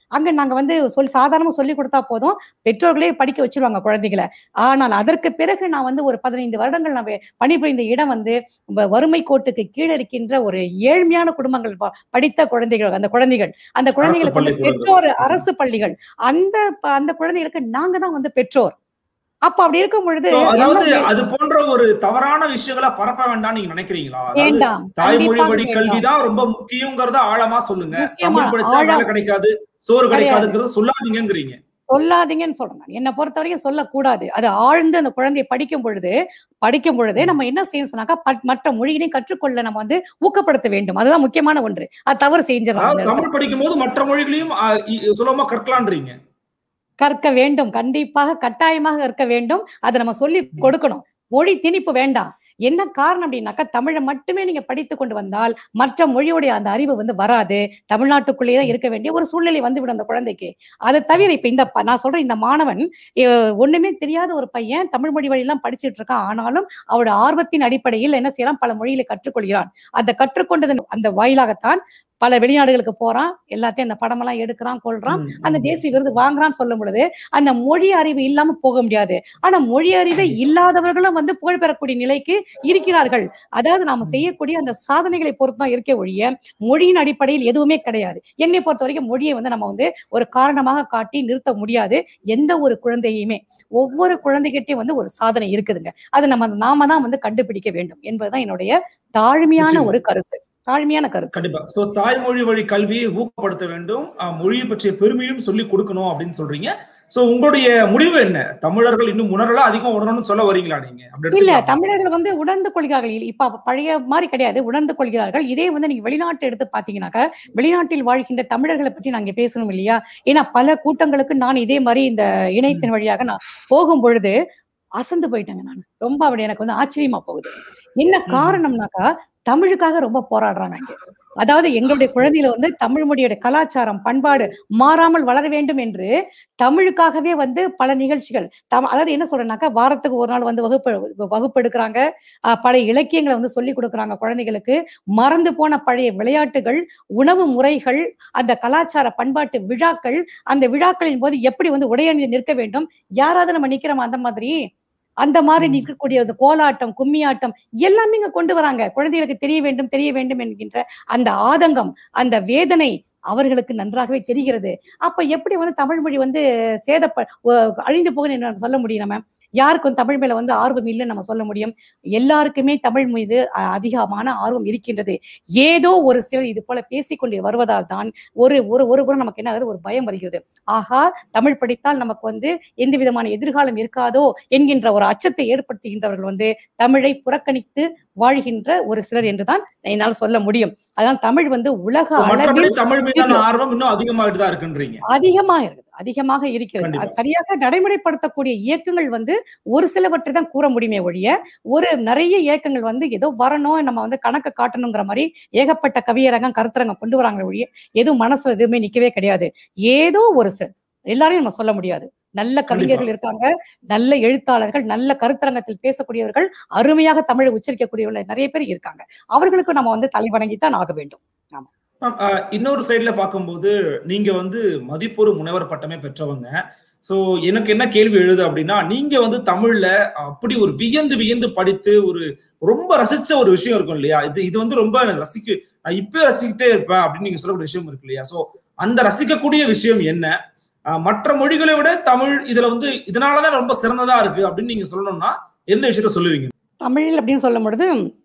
அங்க நாங்க வந்து சொல் சாதாரணமா சொல்லி கொடுத்தா போதும் பெற்றோர்களே படிக்க வச்சிருவாங்க குழந்தைகளை ஆனால் அதற்கு பிறகு நான் வந்து ஒரு பதினைந்து வருடங்கள் நான் வே- பணிபுரிந்த இடம் வந்து வ- வறுமை கோட்டுக்கு கீழே இருக்கின்ற ஒரு ஏழ்மையான குடும்பங்கள் ப- படித்த குழந்தைகள் அந்த குழந்தைகள் அந்த குழந்தைகளுக்கு வந்து பள்ளிக்கூடங்கள். பெற்றோர் அரசு பள்ளிகள் அந்த ப- அந்த குழந்தைகளுக்கு நாங்க தான் வந்து பெற்றோர் அப்ப அப்படி இருக்கும் பொழுது So, அதாவது எல்லாம் அது போன்ற ஒரு தவறான விஷயங்களை பரப்ப வேண்டாம் நீங்க நினைக்கிறீங்களா அதாவது வேண்டாம் தாய்மொழி கண்டிப்பாக வழி வேண்டாம். கல்விதான் ரொம்ப முக்கியங்கிறத ஆழமா சொல்லுங்க முக்கியமான தமிழ் படிச்சா ஆழம். வேலை கிடைக்காது சோறு கிடையாது. கிடைக்காதுங்கிறத சொல்லாதீங்கங்கிறீங்க சொல்லாதீங்கன்னு சொல்றேன் நான். என்னை பொறுத்த வரைக்கும் சொல்லக்கூடாது அது ஆழ்ந்து அந்த குழந்தையை படிக்கும் பொழுது படிக்கும் பொழுது நம்ம என்ன செய்யணும் சொன்னாக்கா பட்- மற்ற மொழியினையும் கற்றுக்கொள்ள நம்ம வந்து ஊக்கப்படுத்த வேண்டும் அதுதான் முக்கியமான ஒன்று அது தவறு செஞ்சிடலாம் அந்த அதாவது இடத்துல. தமிழ் படிக்கும் போது மற்ற மொழிகளையும் ஆ, இ- சுலபமா கற்கலான்றீங்க கற்க வேண்டும் கண்டிப்பாக கட்டாயமாக கற்க வேண்டும் அதை நம்ம சொல்லி கொடுக்கணும் மொழி திணிப்பு வேண்டாம் என்ன காரணம் அப்படின்னாக்கா தமிழை மட்டுமே நீங்க படித்து கொண்டு வந்தால் மற்ற மொழியுடைய அந்த அறிவு வந்து வராது தமிழ்நாட்டுக்குள்ளேயே தான் இருக்க வேண்டிய ஒரு சூழ்நிலை வந்துவிடும் அந்த குழந்தைக்கு அதை தவிர இப்ப இந்த ப- நான் சொல்றேன் இந்த மாணவன் அஹ், ஒண்ணுமே தெரியாத ஒரு பையன் தமிழ் மொழி வழியெல்லாம் படிச்சிட்டு இருக்கான் ஆனாலும் அவரோட ஆர்வத்தின் அடிப்படையில் என்ன செய்யறான் பல மொழிகளை கற்றுக்கொள்கிறான் அந்த கற்றுக்கொண்டதன் அந்த வாயிலாகத்தான் பல வெளிநாடுகளுக்கு போறான் எல்லாத்தையும் அந்த படமெல்லாம் எடுக்கிறான் கொள்றான் ம், அந்த ம். தேசிய விருது வாங்குறான்னு சொல்லும் பொழுது அந்த மொழி அறிவு இல்லாம போக முடியாது ஆனா மொழி அறிவே இல்லாதவர்களும் வந்து புகழ் பெறக்கூடிய நிலைக்கு இருக்கிறார்கள் அதாவது நாம செய்யக்கூடிய அந்த சாதனைகளை பொறுத்து தான் இருக்க ஒழிய மொழியின் அடிப்படையில் எதுவுமே கிடையாது என்னை பொறுத்த வரைக்கும் மொழியை வந்து நம்ம வந்து ஒரு காரணமாக காட்டி நிறுத்த முடியாது எந்த ஒரு குழந்தையுமே ஒவ்வொரு குழந்தைகிட்டையும் வந்து ஒரு சாதனை இருக்குதுங்க அது நம்ம நாம தான் வந்து கண்டுபிடிக்க வேண்டும் என்பதுதான் என்னுடைய தாழ்மையான நிச்சயமா. ஒரு கருத்து தாழ்மையான கருத்து கண்டிப்பா சோ தாய்மொழி வழி கல்வியை ஊக்கப்படுத்த வேண்டும் அஹ், மொழியை பற்றிய பெருமையும் சொல்லி கொடுக்கணும் அப்படின்னு சொல்றீங்க சோ உங்களுடைய முடிவு என்ன தமிழர்கள் இன்னும் உணரல அதிகம் உணரணும்னு சொல்ல வரீங்களா நீங்க அப்படி இல்ல எடுத்துக்கலாமா? தமிழர்கள் வந்து உணர்ந்து கொள்கிறார்கள் இல்ல, இப்ப பழைய மாதிரி கிடையாது உணர்ந்து கொள்கிறார்கள் இதே வந்து நீங்க வெளிநாட்டு எடுத்து பாத்தீங்கன்னாக்க வெளிநாட்டில் வாழ்கின்ற தமிழர்களை பற்றி நாங்க பேசணும் இல்லையா ஏன்னா பல கூட்டங்களுக்கு நான் இதே மாதிரி இந்த இணையத்தின் வழியாக நான் போகும் பொழுது அசந்து போயிட்டேங்க நான் ரொம்ப அப்படி எனக்கு வந்து ஆச்சரியமா போகுது என்ன காரணம்னாக்கா தமிழுக்காக ரொம்ப போராடுறாங்க இங்க அதாவது எங்களுடைய குழந்தைகளை வந்து தமிழ் மொழியோட கலாச்சாரம் பண்பாடு மாறாமல் வளர வேண்டும் என்று தமிழுக்காகவே வந்து பல நிகழ்ச்சிகள் தம் அதாவது என்ன சொல்றேன்னாக்கா வாரத்துக்கு ஒரு நாள் வந்து வகுப்பு வகுப்பு எடுக்கிறாங்க அஹ் பழைய இலக்கியங்களை வந்து சொல்லி கொடுக்குறாங்க குழந்தைகளுக்கு மறந்து போன பழைய விளையாட்டுகள் உணவு முறைகள் அந்த கலாச்சார பண்பாட்டு விழாக்கள் அந்த விழாக்களின் போது எப்படி வந்து உடையணிந்து நிற்க வேண்டும் யாராவது நம்ம நிக்கிறோமா அந்த மாதிரி அந்த மாதிரி ம். நிற்கக்கூடிய அந்த கோலாட்டம் கும்மியாட்டம் எல்லாமே இங்க கொண்டு வராங்க குழந்தைகளுக்கு தெரிய வேண்டும் தெரிய வேண்டும் என்கின்ற அந்த ஆதங்கம் அந்த வேதனை அவர்களுக்கு நன்றாகவே தெரிகிறது அப்ப எப்படி வந்து தமிழ் மொழி வந்து சேதப்ப ஒ- அழிந்து போகுன்னு என்ன சொல்ல முடியும் நம்ம யாருக்கும் தமிழ் மேல வந்து ஆர்வம் இல்லைன்னு நம்ம சொல்ல முடியும் எல்லாருக்குமே தமிழ் மீது அஹ், அதிகமான ஆர்வம் இருக்கின்றது ஏதோ ஒரு சிலர் இது போல பேசிக்கொண்டு வருவதால் தான் ஒரு ஒரு ஒரு புறம் நமக்கு என்ன ஆகுது ஒரு பயம் வருகிறது ஆகா தமிழ் படித்தால் நமக்கு வந்து எந்த விதமான எதிர்காலம் இருக்காதோ என்கின்ற ஒரு அச்சத்தை ஏற்படுத்துகின்றவர்கள் வந்து தமிழை புறக்கணித்து வாழ்கின்ற ஒரு சிலர் என்றுதான் என்னால் சொல்ல முடியும் அதனால் தமிழ் வந்து உலக So, மற்றபடி அளவில் தமிழ் மீதான ஆர்வம் இன்னும் அதிகமாயிட்டு தான் இருக்குன்றீங்க அதிகமாக இருக்குது அதிகமாக இருக்கிறது கண்டிப்பா. அது சரியாக நடைமுறைப்படுத்தக்கூடிய இயக்கங்கள் வந்து ஒரு சிலவற்றை தான் கூற முடியுமே ஒழிய ஒரு நிறைய இயக்கங்கள் வந்து ஏதோ வரணும் நம்ம வந்து கணக்கு காட்டணுங்கிற மாதிரி ஏகப்பட்ட கவியரங்கம் கருத்தரங்கம் கொண்டு வராங்க ஒழிய எதுவும் மனசுல எதுவுமே நிக்கவே கிடையாது ஏதோ ஒரு சில எல்லாரையும் நம்ம சொல்ல முடியாது நல்ல கவிஞர்கள் இருக்காங்க நல்ல எழுத்தாளர்கள் நல்ல கருத்தரங்கத்தில் பேசக்கூடியவர்கள் அருமையாக தமிழை உச்சரிக்கக்கூடியவர்கள் நிறைய பேர் இருக்காங்க அவர்களுக்கு நம்ம வந்து தலைவணங்கித்தான் ஆக வேண்டும் மேம், அஹ், இன்னொரு சைடுல பார்க்கும்போது நீங்க வந்து மதிப்பொரு முனைவர் பட்டமே பெற்றவங்க சோ எனக்கு என்ன கேள்வி எழுது அப்படின்னா நீங்க வந்து தமிழ்ல அப்படி ஒரு வியந்து வியந்து படித்து ஒரு ரொம்ப ரசிச்ச ஒரு விஷயம் இருக்கும் இல்லையா இது இது வந்து ரொம்ப எனக்கு ரசிக்க நான் இப்பயே ரசிக்கிட்டே இருப்பேன் அப்படின்னு நீங்க சொல்லக்கூடிய விஷயம் இருக்கு இல்லையா சோ அந்த ரசிக்கக்கூடிய விஷயம் என்ன அஹ், மற்ற மொழிகளை விட தமிழ் இதுல வந்து இதனாலதான் ரொம்ப சிறந்ததா இருக்கு அப்படின்னு நீங்க சொல்லணும்னா எந்த விஷயத்த சொல்லுவீங்க தமிழ் அப்படின்னு சொல்லும் பொழுது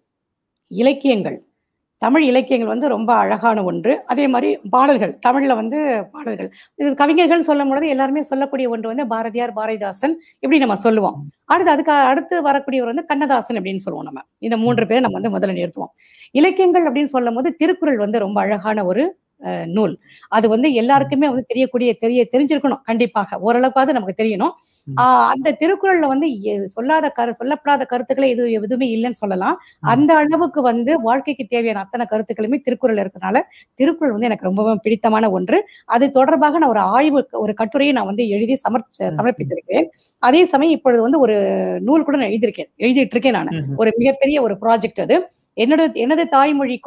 இலக்கியங்கள் தமிழ் இலக்கியங்கள் வந்து ரொம்ப அழகான ஒன்று அதே மாதிரி பாடல்கள் தமிழ்ல வந்து பாடல்கள் இது கவிஞர்கள் சொல்லும் பொழுது எல்லாருமே சொல்லக்கூடிய ஒன்று வந்து பாரதியார் பாரதிதாசன் இப்படி நம்ம சொல்லுவோம் அடுத்து அதுக்கு அடுத்து வரக்கூடியவர் வந்து கண்ணதாசன் அப்படின்னு சொல்லுவோம் நம்ம இந்த மூன்று பேரை நம்ம வந்து முதல்ல நிறுத்துவோம் இலக்கியங்கள் அப்படின்னு சொல்லும் போது திருக்குறள் வந்து ரொம்ப அழகான ஒரு அஹ், நூல் அது வந்து எல்லாருக்குமே வந்து தெரியக்கூடிய தெரிய தெரிஞ்சிருக்கணும் கண்டிப்பாக ஓரளவுக்காவது நமக்கு தெரியணும் ம். ஆஹ் அந்த திருக்குறள்ல வந்து எ- சொல்லாத கரு சொல்லப்படாத கருத்துக்களே எது எதுவுமே இல்லைன்னு சொல்லலாம் அந்த அளவுக்கு வந்து வாழ்க்கைக்கு தேவையான அத்தனை கருத்துக்களுமே திருக்குறள் இருக்கிறதுனால திருக்குறள் வந்து எனக்கு ரொம்பவும் பிடித்தமான ஒன்று அது தொடர்பாக நான் ஒரு ஆய்வு ஒரு கட்டுரையை நான் வந்து எழுதி சமர் சமர்ப்பித்திருக்கேன் அதே சமயம் இப்பொழுது வந்து ஒரு நூல் கூட நான் எழுதியிருக்கேன் எழுதிட்டு இருக்கேன் நான் ம்ஹும். ஒரு மிகப்பெரிய ஒரு ப்ராஜெக்ட் அது என்னோட எனது தாய்மொழிக்கும்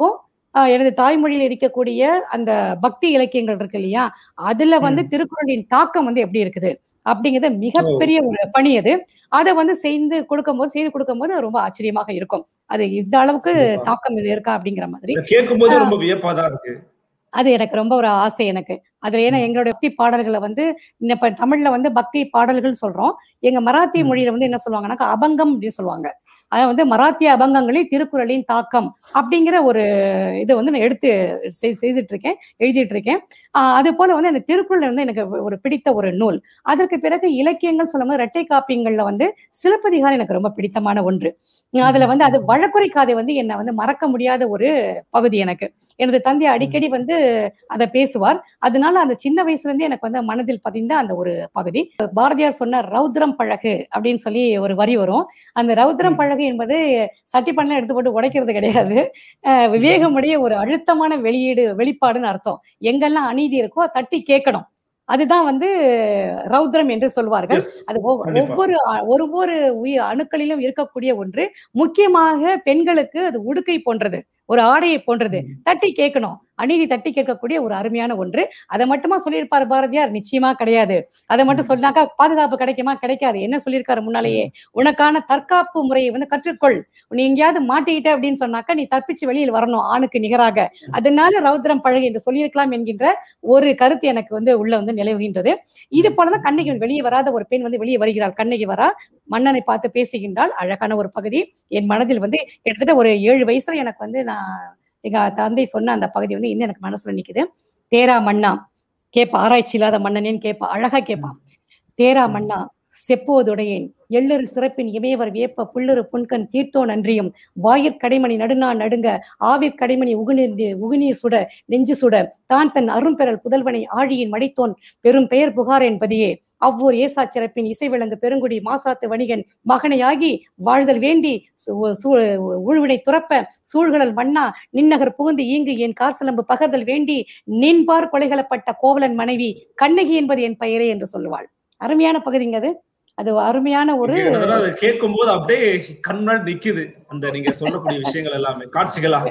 ஆஹ் எனது தாய்மொழியில் இருக்கக்கூடிய அந்த பக்தி இலக்கியங்கள் இருக்கு இல்லையா அதுல வந்து திருக்குறளின் தாக்கம் வந்து எப்படி இருக்குது அப்படிங்கிறது மிகப்பெரிய ஒரு பணி அது அதை வந்து செய்து கொடுக்கும்போது செய்து கொடுக்கும்போது ரொம்ப ஆச்சரியமாக இருக்கும் அது இந்த அளவுக்கு கண்டிப்பா. தாக்கம் இது இருக்கா அப்படிங்கிற மாதிரி கேட்கும் போது ரொம்ப வியப்பா தான் இருக்கு அது எனக்கு ரொம்ப ஒரு ஆசை எனக்கு அதுல ஏன்னா எங்களுடைய பக்தி பாடல்களை வந்து இன்ன இப்ப தமிழ்ல வந்து பக்தி பாடல்கள் சொல்றோம் எங்க மராத்தி ம். மொழியில வந்து என்ன சொல்லுவாங்கன்னா அபங்கம் அப்படின்னு சொல்லுவாங்க அது வந்து மராத்திய அபங்கங்களில் திருக்குறளின் தாக்கம் அப்படிங்கிற ஒரு இதை வந்து நான் எடுத்து செய்- செய்துட்டு இருக்கேன் எழுதிட்டு இருக்கேன் ஆஹ் அது போல வந்து அந்த திருக்குறள் வந்து எனக்கு ஒரு பிடித்த ஒரு நூல் அதற்கு பிறகு இலக்கியங்கள் சொல்லும்போது இரட்டை காப்பியங்கள்ல வந்து சிலப்பதிகாரம் எனக்கு ரொம்ப பிடித்தமான ஒன்று அதுல வந்து அது வழக்குரை காதை வந்து என்னை வந்து மறக்க முடியாத ஒரு பகுதி எனக்கு எனது தந்தை அடிக்கடி வந்து அதை பேசுவார் அதனால அந்த சின்ன வயசுல இருந்தே எனக்கு வந்து மனதில் பதிந்த அந்த ஒரு பகுதி பாரதியார் சொன்ன ரௌத்ரம் பழகு அப்படின்னு சொல்லி ஒரு வரி வரும் அந்த ரௌத்ரம் ம். பழகு என்பது சட்டி பண்ணலாம் எடுத்து போட்டு உடைக்கிறது கிடையாது அஹ் விவேகமுடைய ஒரு அழுத்தமான வெளியீடு வெளிப்பாடுன்னு அர்த்தம் எங்கெல்லாம் அநீதி இருக்கோ தட்டி கேட்கணும் அதுதான் வந்து ரௌத்ரம் என்று சொல்வார்கள் எஸ் அது ஒவ்வொ- கண்டிப்பா. ஒவ்வொரு அ- ஒவ்வொரு உயிர் அணுக்களிலும் இருக்கக்கூடிய ஒன்று முக்கியமாக பெண்களுக்கு அது உடுக்கை போன்றது ஒரு ஆடையை போன்றது தட்டி கேட்கணும் அநீதி தட்டி கேட்கக்கூடிய ஒரு அருமையான ஒன்று அதை மட்டுமா சொல்லியிருப்பார் பாரதியார் நிச்சயமா கிடையாது அதை மட்டும் ம். சொன்னாக்கா பாதுகாப்பு கிடைக்குமா கிடைக்காது என்ன சொல்லியிருக்காரு முன்னாலேயே உனக்கான தற்காப்பு முறையை வந்து கற்றுக்கொள் நீ எங்கேயாவது மாட்டிக்கிட்ட அப்படின்னு சொன்னாக்கா நீ தப்பிச்சு வெளியில் வரணும் ஆணுக்கு நிகராக அதனால ரௌத்ரம் பழகு என்று சொல்லியிருக்கலாம் என்கின்ற ஒரு கருத்து எனக்கு வந்து உள்ள வந்து நிலவுகின்றது இது போலதான் கண்ணகி வந்து வெளியே வராத ஒரு பெண் வந்து வெளியே வருகிறாள் கண்ணகி வரா மன்னனை பார்த்து பேசுகின்றாள் அழகான ஒரு பகுதி என் மனதில் வந்து கிட்டத்தட்ட ஒரு ஏழு வயசுல எனக்கு வந்து நான் எங்க தந்தை சொன்ன அந்த பகுதி வந்து இன்னும் எனக்கு மனசுல நிக்குது தேரா மன்னா கேப்பா ஆராய்ச்சி இல்லாத மன்னனேன்னு கேப்பா அழகா கேட்பான் தேரா மன்னா செப்போதுடையேன் எள்ளொரு சிறப்பின் இமையவர் வேப்ப புல்லொரு புன்கண் தீர்த்தோ நன்றியும் வாயிற் கடைமணி நடுநா நடுங்க ஆவிற் கடைமணி உகுநீர் உகுநீர் சுட நெஞ்சு சுட தான் தன் அரும்பெறல் புதல்வனை ஆழியின் மடித்தோன் பெரும் பெயர் புகார் என்பதையே அவ்வூர் ஏசா சிறப்பின் இசை விளங்கு பெருங்குடி மாசாத்து வணிகன் மகனையாகி வாழ்தல் வேண்டி சு- சூ- ஊழ்வினை துறப்ப சூழ்கடல் மன்னா நின்னகர் புகுந்து ஈங்கு என் காசலம்பு பகர்தல் வேண்டி நின்பார் கொலைகளப்பட்ட கோவலன் மனைவி கண்ணகி என்பது என் பெயரே என்று சொல்லுவாள் அருமையான பகுதிங்க அது அது அருமையான ஒரு கேட்கும் போது அப்படியே கண்ணாடி நிக்குது அந்த நீங்க சொல்லக்கூடிய விஷயங்கள் எல்லாமே காட்சிகளா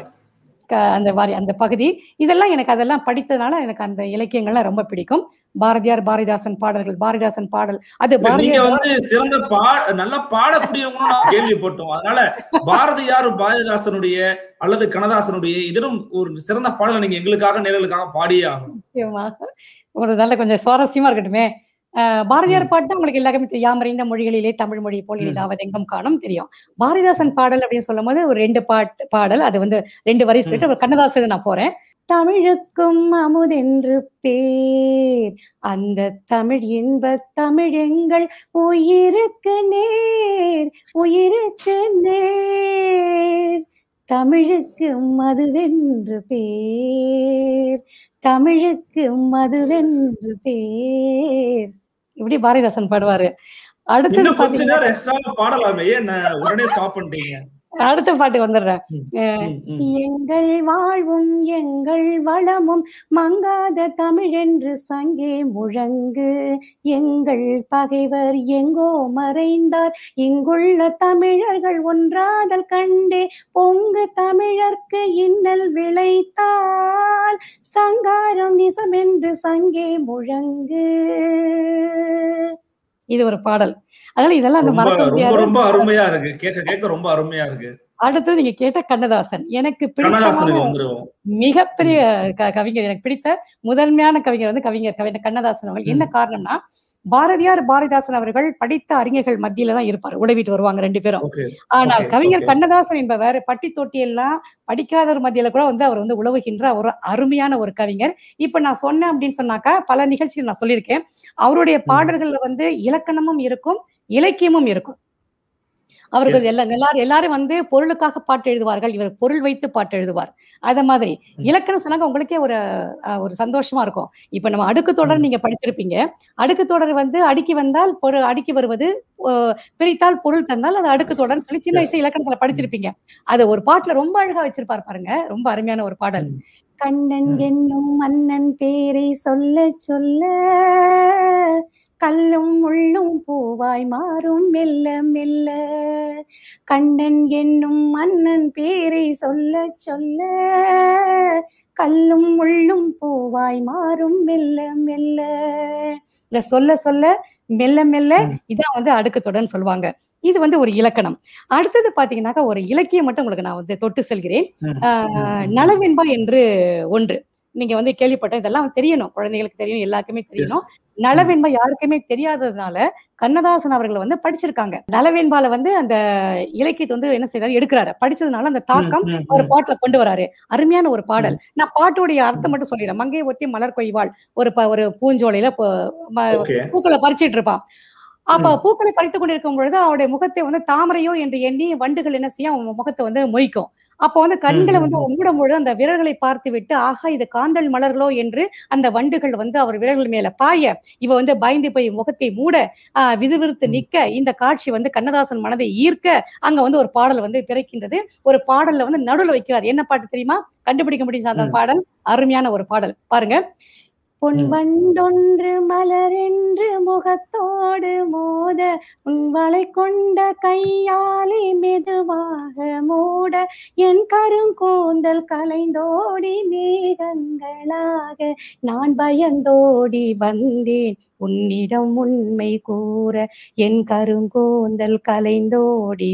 க- அந்த வாரி அந்த பகுதி இதெல்லாம் எனக்கு அதெல்லாம் படித்ததுனால எனக்கு அந்த இலக்கியங்கள்லாம் ரொம்ப பிடிக்கும் பாரதியார் பாரதிதாசன் பாடல்கள் பாரதிதாசன் பாடல் அது நீங்க பாரதியார் வந்து சிறந்த பா நல்லா பாடக்கூடியவங்களும் நான் கேள்விப்பட்டோம் அதனால பாரதியார் பாரதிதாசனுடைய அல்லது கண்ணதாசனுடைய இதனும் ஒரு சிறந்த பாடலை நீங்க எங்களுக்காக நேர்களுக்காக பாடியே ஆகணும் நிச்சயமாக ஒரு நல்ல கொஞ்சம் சுவாரஸ்யமா இருக்கட்டுமே அஹ் பாரதியார் பாட்டு தான் உங்களுக்கு எல்லாருமே தெரியும் யாமறிந்த மொழிகளிலே தமிழ் மொழி போல் ம். இனிதாவது எங்கும் காணும் தெரியும் பாரதிதாசன் பாடல் அப்படின்னு சொல்லும் போது ஒரு ரெண்டு பாட்டு பாடல் அது வந்து ரெண்டு வரி சொல்லிட்டு ஒரு கண்ணதாசன் நான் போறேன் தமிழுக்கும் அமுதென்று பேர் அந்த தமிழ் இன்ப தமிழெங்கள் உயிருக்கு நேர் உயிருக்கு நேர் தமிழுக்கு மதுவென்று பேர் தமிழுக்கு மதுவென்று பேர் இப்படி பாரதிதாசன் பாடுவாரு அடுத்தது இன்னும் கொஞ்ச பாத்தீங்கன்னா நேரம் எக்ஸ்ட்ரா பாடலாமே ஏன் நான் உடனே ஸ்டாப் பண்ணிட்டீங்க அடுத்த பாட்டு வந்துடுறேன் அஹ் ம், ம். எங்கள் வாழ்வும் எங்கள் வளமும் மங்காத தமிழென்று சங்கே முழங்கு எங்கள் பகைவர் எங்கோ மறைந்தார் இங்குள்ள தமிழர்கள் ஒன்றாதல் கண்டே பொங்கு தமிழர்க்கு இன்னல் விளைத்தால் சங்காரம் நிசமென்று சங்கே முழங்கு இது ஒரு பாடல் அதனால இதெல்லாம் அந்த ரொம்ப மறக்க ரொம்ப முடியாத ரொம்ப அருமையா இருக்கு கேட்க கேட்க ரொம்ப அருமையா இருக்கு அடுத்தது நீங்க கேட்ட கண்ணதாசன் எனக்கு பிடித்தமான கண்ணதாசனுக்கு வந்துருவோம் மிகப்பெரிய க- கவிஞர் எனக்கு பிடித்த முதன்மையான கவிஞர் வந்து கவிஞர் கவிஞர் கண்ணதாசன் அவர்கள் என்ன காரணம்னா பாரதியார் பாரதிதாசன் அவர்கள் படித்த அறிஞர்கள் மத்தியில தான் இருப்பார் உடவிட்டு வருவாங்க ரெண்டு பேரும் ஓகே ஆனால் Okay, கவிஞர் okay. கண்ணதாசன் என்பவர் பட்டி தொட்டி எல்லாம் படிக்காதவர் மத்தியில கூட வந்து அவர் வந்து உழவுகின்ற ஒரு அருமையான ஒரு கவிஞர் இப்ப நான் சொன்னேன் அப்படின்னு சொன்னாக்கா பல நிகழ்ச்சிகள் நான் சொல்லியிருக்கேன் அவருடைய பாடல்கள்ல வந்து இலக்கணமும் இருக்கும் இலக்கியமும் இருக்கும் அவர்கள் Yes. எல்லாம் எல்லாரும் எல்லாரும் வந்து பொருளுக்காக பாட்டு எழுதுவார்கள் இவர் பொருள் வைத்து பாட்டு எழுதுவார் அத மாதிரி ம். இலக்கணம் சொன்னாங்க உங்களுக்கே ஒரு அஹ், ஒரு சந்தோஷமா இருக்கும் இப்ப நம்ம அடுக்கு தொடர் ம். நீங்க படிச்சிருப்பீங்க அடுக்கு தொடர் வந்து அடுக்கி வந்தால் பொரு அடுக்கி வருவது அஹ், பிரித்தால் பொருள் தந்தால் அது அடுக்கு தொடர்னு சொல்லி சின்ன Yes. வயசு இலக்கணத்துல படிச்சிருப்பீங்க அது ஒரு பாட்டுல ரொம்ப அழகா வச்சிருப்பாரு பாருங்க ரொம்ப அருமையான ஒரு பாடல் ம். கண்ணன் ம். என்னும் மன்னன் பேரை சொல்ல சொல்ல கல்லும் முள்ளும் பூவாய் மாறும் மெல்ல மெல்ல கண்ணன் என்னும் மன்னன் பேரை சொல்ல சொல்ல கல்லும் முள்ளும் பூவாய் மாறும் மெல்ல மெல்ல இந்த சொல்ல சொல்ல மெல்ல மெல்ல ம். இதான் வந்து அடுக்கு தொடர்ன்னு சொல்லுவாங்க இது வந்து ஒரு இலக்கணம் அடுத்தது பாத்தீங்கன்னாக்கா ஒரு இலக்கியம் மட்டும் உங்களுக்கு நான் வந்து தொட்டு செல்கிறேன் ம். ஆஹ் நலவெண்பா என்று ஒன்று நீங்க வந்து கேள்விப்பட்ட இதெல்லாம் தெரியணும் குழந்தைகளுக்கு தெரியும் எல்லாருக்குமே தெரியணும் நலவெண்பா யாருக்குமே தெரியாததுனால கண்ணதாசன் அவர்கள் வந்து படிச்சிருக்காங்க நலவெண்பால வந்து அந்த இலக்கியத்தை வந்து என்ன செய்யறாரு எடுக்கிறாரு படிச்சதுனால அந்த தாக்கம் ம், ம், ஒரு ம். பாட்டுல கொண்டு வராரு அருமையான ஒரு பாடல் நான் பாட்டுடைய அர்த்தம் மட்டும் சொல்லிடுறேன் மங்கை ஒத்தி மலர் கொய்வாள் ஒரு ப- ஒரு பூஞ்சோலையில பு- ம- ஓகே பூக்களை பறிச்சிட்டு இருப்பான் அப்ப பூக்களை பறித்துக் கொண்டிருக்கும் பொழுது அவருடைய முகத்தை வந்து தாமரையோ என்று எண்ணி வண்டுகள் என்ன செய்யும் அவன் முகத்தை வந்து மொய்க்கும் அப்ப வந்து கண்களை ம், வந்து மூடும் பொழுது அந்த விரல்களை பார்த்து விட்டு ஆஹா இது காந்தல் மலர்களோ என்று அந்த வண்டுகள் வந்து அவர் விரல்கள் மேல பாய இவ வந்து பயந்து போய் முகத்தை மூட ஆஹ் விதுவிறுத்து ம். நிக்க இந்த காட்சி வந்து கண்ணதாசன் மனதை ஈர்க்க அங்க வந்து ஒரு பாடல் வந்து பிறக்கின்றது ஒரு பாடல்ல வந்து நடுவுல வைக்கிறார் என்ன பாட்டு தெரியுமா கண்டுபிடிக்க முடியும் அந்த ம். பாடல் அருமையான ஒரு பாடல் பாருங்க பொன்வண்டொன்று மலரென்று முகத்தோடு மோத உன்வளை கொண்ட கையாலே மெதுவாக மூட என் கருங்கூந்தல் கலைந்தோடி மேகங்களாக நான் பயந்தோடி வந்தேன் உன்னிடம் உண்மை கூற என் கருங்கூந்தல் கலைந்தோடி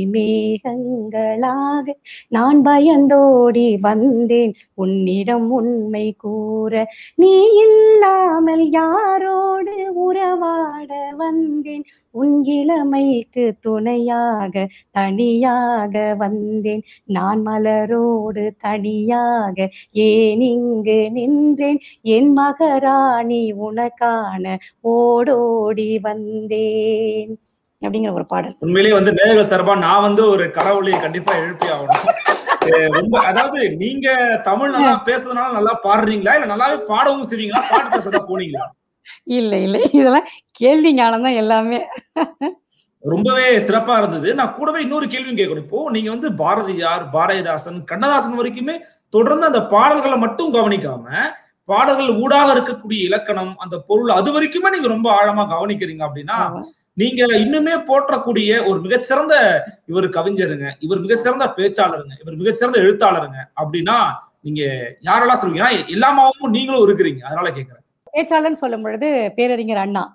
மேகங்களாக நான் பயந்தோடி வந்தேன் உன்னிடம் உண்மை கூற நீ இல்லாமல் யாரோடு உறவாட வந்தேன் உன் இளமைக்கு துணையாக தனியாக வந்தேன் நான் மலரோடு தனியாக ஏன் இங்கு நின்றேன் என் மகராணி உனக்கான ஓடோடி வந்தேன் அப்படிங்கிற ஒரு பாடல் உண்மையிலேயே வந்து நேர்கள் சார்பா நான் வந்து ஒரு கரவொலியை கண்டிப்பா எழுப்பி ஆகணும் அஹ் ரொம்ப அதாவது நீங்க தமிழ் நல்லா பேசுறதுனால நல்லா பாடுறீங்களா இல்ல நல்லாவே பாடவும் செய்வீங்களா பாட்டு பேசதான் போனீங்களா இல்ல இல்ல இதெல்லாம் கேள்வி ஞானம் தான் எல்லாமே ரொம்பவே சிறப்பா இருந்தது நான் கூடவே இன்னொரு கேள்வியும் கேட்கணும் இப்போ நீங்க வந்து பாரதியார் பாரதிதாசன் கண்ணதாசன் வரைக்குமே தொடர்ந்து அந்த பாடல்களை மட்டும் கவனிக்காம பாடல்கள் ஊடாக இருக்கக்கூடிய இலக்கணம் அந்த பொருள் அது வரைக்குமே நீங்க ரொம்ப ஆழமா கவனிக்கிறீங்க அப்படின்னா ஆமா. நீங்க இன்னுமே போற்றக்கூடிய ஒரு மிகச்சிறந்த இவர் கவிஞருங்க இவர் மிகச்சிறந்த பேச்சாளருங்க இவர் மிகச்சிறந்த எழுத்தாளருங்க அப்படின்னா நீங்க யாரெல்லாம் சொல்லுவீங்க ஏன்னா எல்லாமாவும் நீங்களும் இருக்கிறீங்க அதனால கேக்குறேன் பேச்சாளர்னு சொல்லும் பொழுது பேரறிஞர் அண்ணா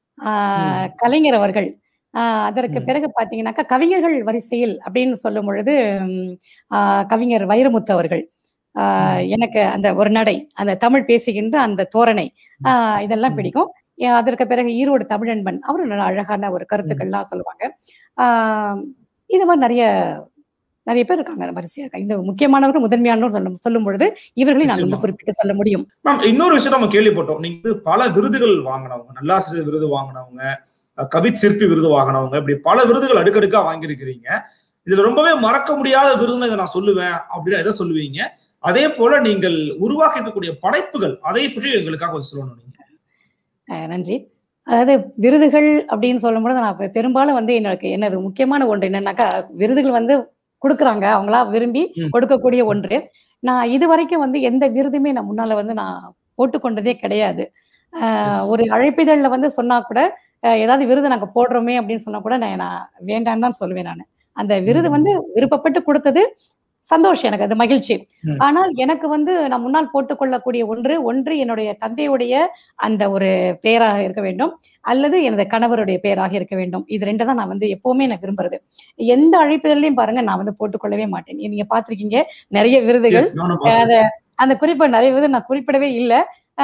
ஆஹ் கலைஞர் அவர்கள் ஆஹ் அதற்கு ம். பிறகு பாத்தீங்கன்னாக்கா கவிஞர்கள் வரிசையில் அப்படின்னு சொல்லும் பொழுது ம், ஆஹ் கவிஞர் வைரமுத்து அவர்கள் ஆஹ் எனக்கு அந்த ஒரு நடை அந்த தமிழ் பேசுகின்ற அந்த தோரணை ஆஹ் இதெல்லாம் ம். பிடிக்கும் ஏன் அதற்கு பிறகு ஈரோடு தமிழன்பன் அவரும் நல்ல அழகான ஒரு கருத்துக்கள்லாம் சொல்லுவாங்க ஆஹ் இது மாதிரி நிறைய நிறைய பேர் இருக்காங்க வரிசையா இருக்காங்க. இந்த முக்கியமானவர்கள் முதன்மையானவர் சொல்லும் சொல்லும் பொழுது இவர்களையும் நான் வந்து நிச்சயமா. குறிப்பிட்டு சொல்ல முடியும் மேம் இன்னொரு விஷயம் நம்ம கேள்விப்பட்டோம் நீங்க வந்து பல விருதுகள் வாங்கினவங்க நல்லாசிரியர் விருது வாங்கினவங்க அஹ் கவி சிற்பி விருது வாங்கினவங்க இப்படி பல விருதுகள் அடுக்கடுக்கா வாங்கியிருக்கிறீங்க இதுல ரொம்பவே மறக்க முடியாத விருதுன்னு இதை நான் சொல்லுவேன் அப்படின்னு எதை சொல்லுவீங்க அதே போல நீங்கள் உருவாக்கி இருக்கக்கூடிய படைப்புகள் அதை பற்றி எங்களுக்காக கொஞ்சம் சொல்லணும் நீங்க அஹ் நன்றி அதாவது விருதுகள் அப்படின்னு சொல்லும்போது நான் பெ- பெரும்பாலும் வந்து எனக்கு என்னது முக்கியமான ஒன்று என்னன்னாக்கா விருதுகள் வந்து கொடுக்குறாங்க அவங்களா விரும்பி ம். கொடுக்கக்கூடிய ஒன்று நான் இது வரைக்கும் வந்து எந்த விருதுமே நான் முன்னால வந்து நான் போட்டுக்கொண்டதே கிடையாது அஹ் Yes. ஒரு அழைப்பிதழ்ல வந்து சொன்னா கூட அஹ் ஏதாவது விருது நாங்க போடுறோமே அப்படின்னு சொன்னா கூட நான் நான் வேண்டான்னு தான் சொல்லுவேன் நான் அந்த விருது ம். வந்து விருப்பப்பட்டு கொடுத்தது சந்தோஷம் எனக்கு அது மகிழ்ச்சி ம். ஆனால் எனக்கு வந்து நான் முன்னால் போட்டுக்கொள்ளக்கூடிய ஒன்று ஒன்று என்னுடைய தந்தையுடைய அந்த ஒரு பெயராக இருக்க வேண்டும் அல்லது எனது கணவருடைய பெயராக இருக்க வேண்டும் இது ரெண்டு தான் நான் வந்து எப்பவுமே நான் விரும்புறது எந்த அழைப்புகள்லையும் பாருங்க நான் வந்து போட்டுக்கொள்ளவே மாட்டேன் நீங்க பார்த்திருக்கீங்க நிறைய விருதுகள் Yes, நானும் பார்த்தேன். அத அந்த குறிப்பை நிறைய விருது நான் குறிப்பிடவே இல்லை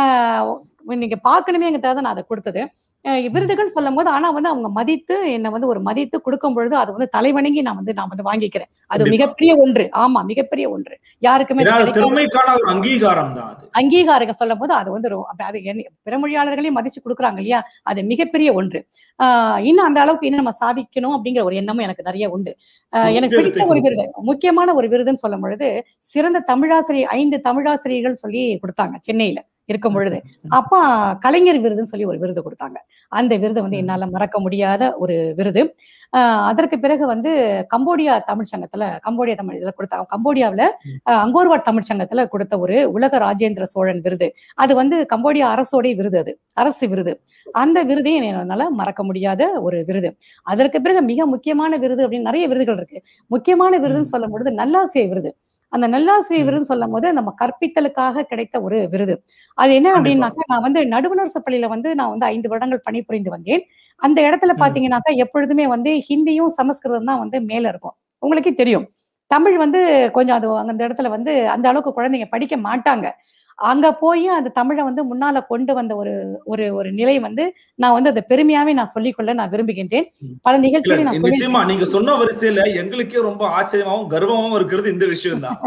நீங்க பார்க்கணுமேங்கிறத நான் அதை கொடுத்தது அஹ் விருதுகள் சொல்லும் போது ஆனா வந்து அவங்க மதித்து என்னை வந்து ஒரு மதித்து கொடுக்கும் பொழுது அது வந்து தலைவணங்கி நான் வந்து நான் வந்து வாங்கிக்கிறேன் அது கண்டிப்பா. மிகப்பெரிய ஒன்று ஆமா மிகப்பெரிய ஒன்று யாருக்குமே ஏன்னா அது கிடைக்காத திறமைக்கான ஒரு அங்கீகாரம் தான் அது அங்கீகாரம் சொல்லும் போது அது வந்து ரொ- அப்ப அது என்ன- பிற மொழியாளர்களையும் மதிச்சு கொடுக்குறாங்க இல்லையா அது மிகப்பெரிய ஒன்று ஆஹ் இன்னும் அந்த அளவுக்கு இன்னும் நம்ம சாதிக்கணும் அப்படிங்கிற ஒரு எண்ணமும் எனக்கு நிறைய உண்டு ஆஹ் எனக்கு முக்கிய பிடித்த ஒரு இடத்தை விருது முக்கியமான ஒரு விருதுன்னு சொல்லும் பொழுது சிறந்த தமிழாசிரியர் ஐந்து தமிழாசிரியர்கள் சொல்லி கொடுத்தாங்க சென்னையில இருக்கும் பொழுது அப்பா கலைஞர் விருதுன்னு சொல்லி ஒரு விருது கொடுத்தாங்க அந்த விருது வந்து ம். என்னால மறக்க முடியாத ஒரு விருது ஆஹ் அதற்கு பிறகு வந்து கம்போடியா தமிழ் சங்கத்துல கம்போடியா தமிழ் இதுல கொடுத்த கம்போடியாவுல ம். ஆஹ் அங்கோர்வாட் தமிழ் சங்கத்துல கொடுத்த ஒரு உலக ராஜேந்திர சோழன் விருது அது வந்து கம்போடியா அரசோடைய விருது அது அரசு விருது அந்த விருதையும் என்னால மறக்க முடியாத ஒரு விருது அதற்கு பிறகு மிக முக்கியமான விருது அப்படின்னு நிறைய விருதுகள் இருக்கு முக்கியமான விருதுன்னு சொல்லும் பொழுது நல்லாசிரியர் விருது அந்த நல்லாசிரியர் ம். விருது சொல்லும் போது நம்ம கற்பித்தலுக்காக கிடைத்த ஒரு விருது அது என்ன கண்டிப்பா. அப்படின்னாக்கா நான் வந்து நடுவணரசு பள்ளியில வந்து நான் வந்து ஐந்து வருடங்கள் பணிபுரிந்து வந்தேன் அந்த இடத்துல ம். பாத்தீங்கன்னாக்கா எப்பொழுதுமே வந்து ஹிந்தியும் சமஸ்கிருதம் தான் வந்து மேல இருக்கும் உங்களுக்கே தெரியும் தமிழ் வந்து கொஞ்சம் அது அந்த இடத்துல வந்து அந்த அளவுக்கு குழந்தைங்க படிக்க மாட்டாங்க அங்க போய் அந்த தமிழை வந்து முன்னால கொண்டு வந்த ஒரு ஒரு ஒரு நிலை வந்து நான் வந்து அதை பெருமையாவே நான் சொல்லிக்கொள்ள நான் விரும்புகின்றேன் ம். பல இல்ல, நிகழ்ச்சிகளை நான் சொல்லி நிச்சயமா நீங்க சொன்ன வரிசையில எங்களுக்கே ரொம்ப ஆச்சரியமாவும் கர்வமாவும் இருக்கிறது இந்த விஷயம் தான்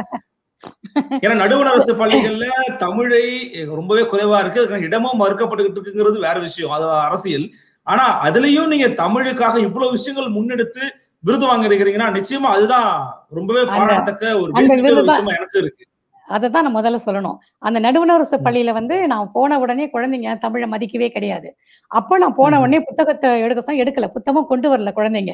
ஏன்னா நடுவண் அரசு பள்ளிகள்ல தமிழை ரொம்பவே குறைவா இருக்கு அதுக்கான இடமும் மறுக்கப்பட்டுக்கிட்டு இருக்குங்கிறது வேற விஷயம் அது அரசியல் ஆனா அதுலயும் நீங்க தமிழுக்காக இவ்வளவு விஷயங்கள் முன்னெடுத்து விருது வாங்கிருக்கிறீங்கன்னா நிச்சயமா அதுதான் ரொம்பவே அந்த- பாராட்டத்தக்க ஒரு அந்த பேசிக்கான விருது தான். விஷயமா எனக்கு இருக்கு அதை தான் நான் முதல்ல சொல்லணும் அந்த நடுவணரசு ம். பள்ளியில வந்து நான் போன உடனே குழந்தைங்க தமிழை மதிக்கவே கிடையாது அப்போ நான் போன ம்ஹும். உடனே புத்தகத்தை எடுக்க சொன்னா எடுக்கல புத்தகம் கொண்டு வரல குழந்தைங்க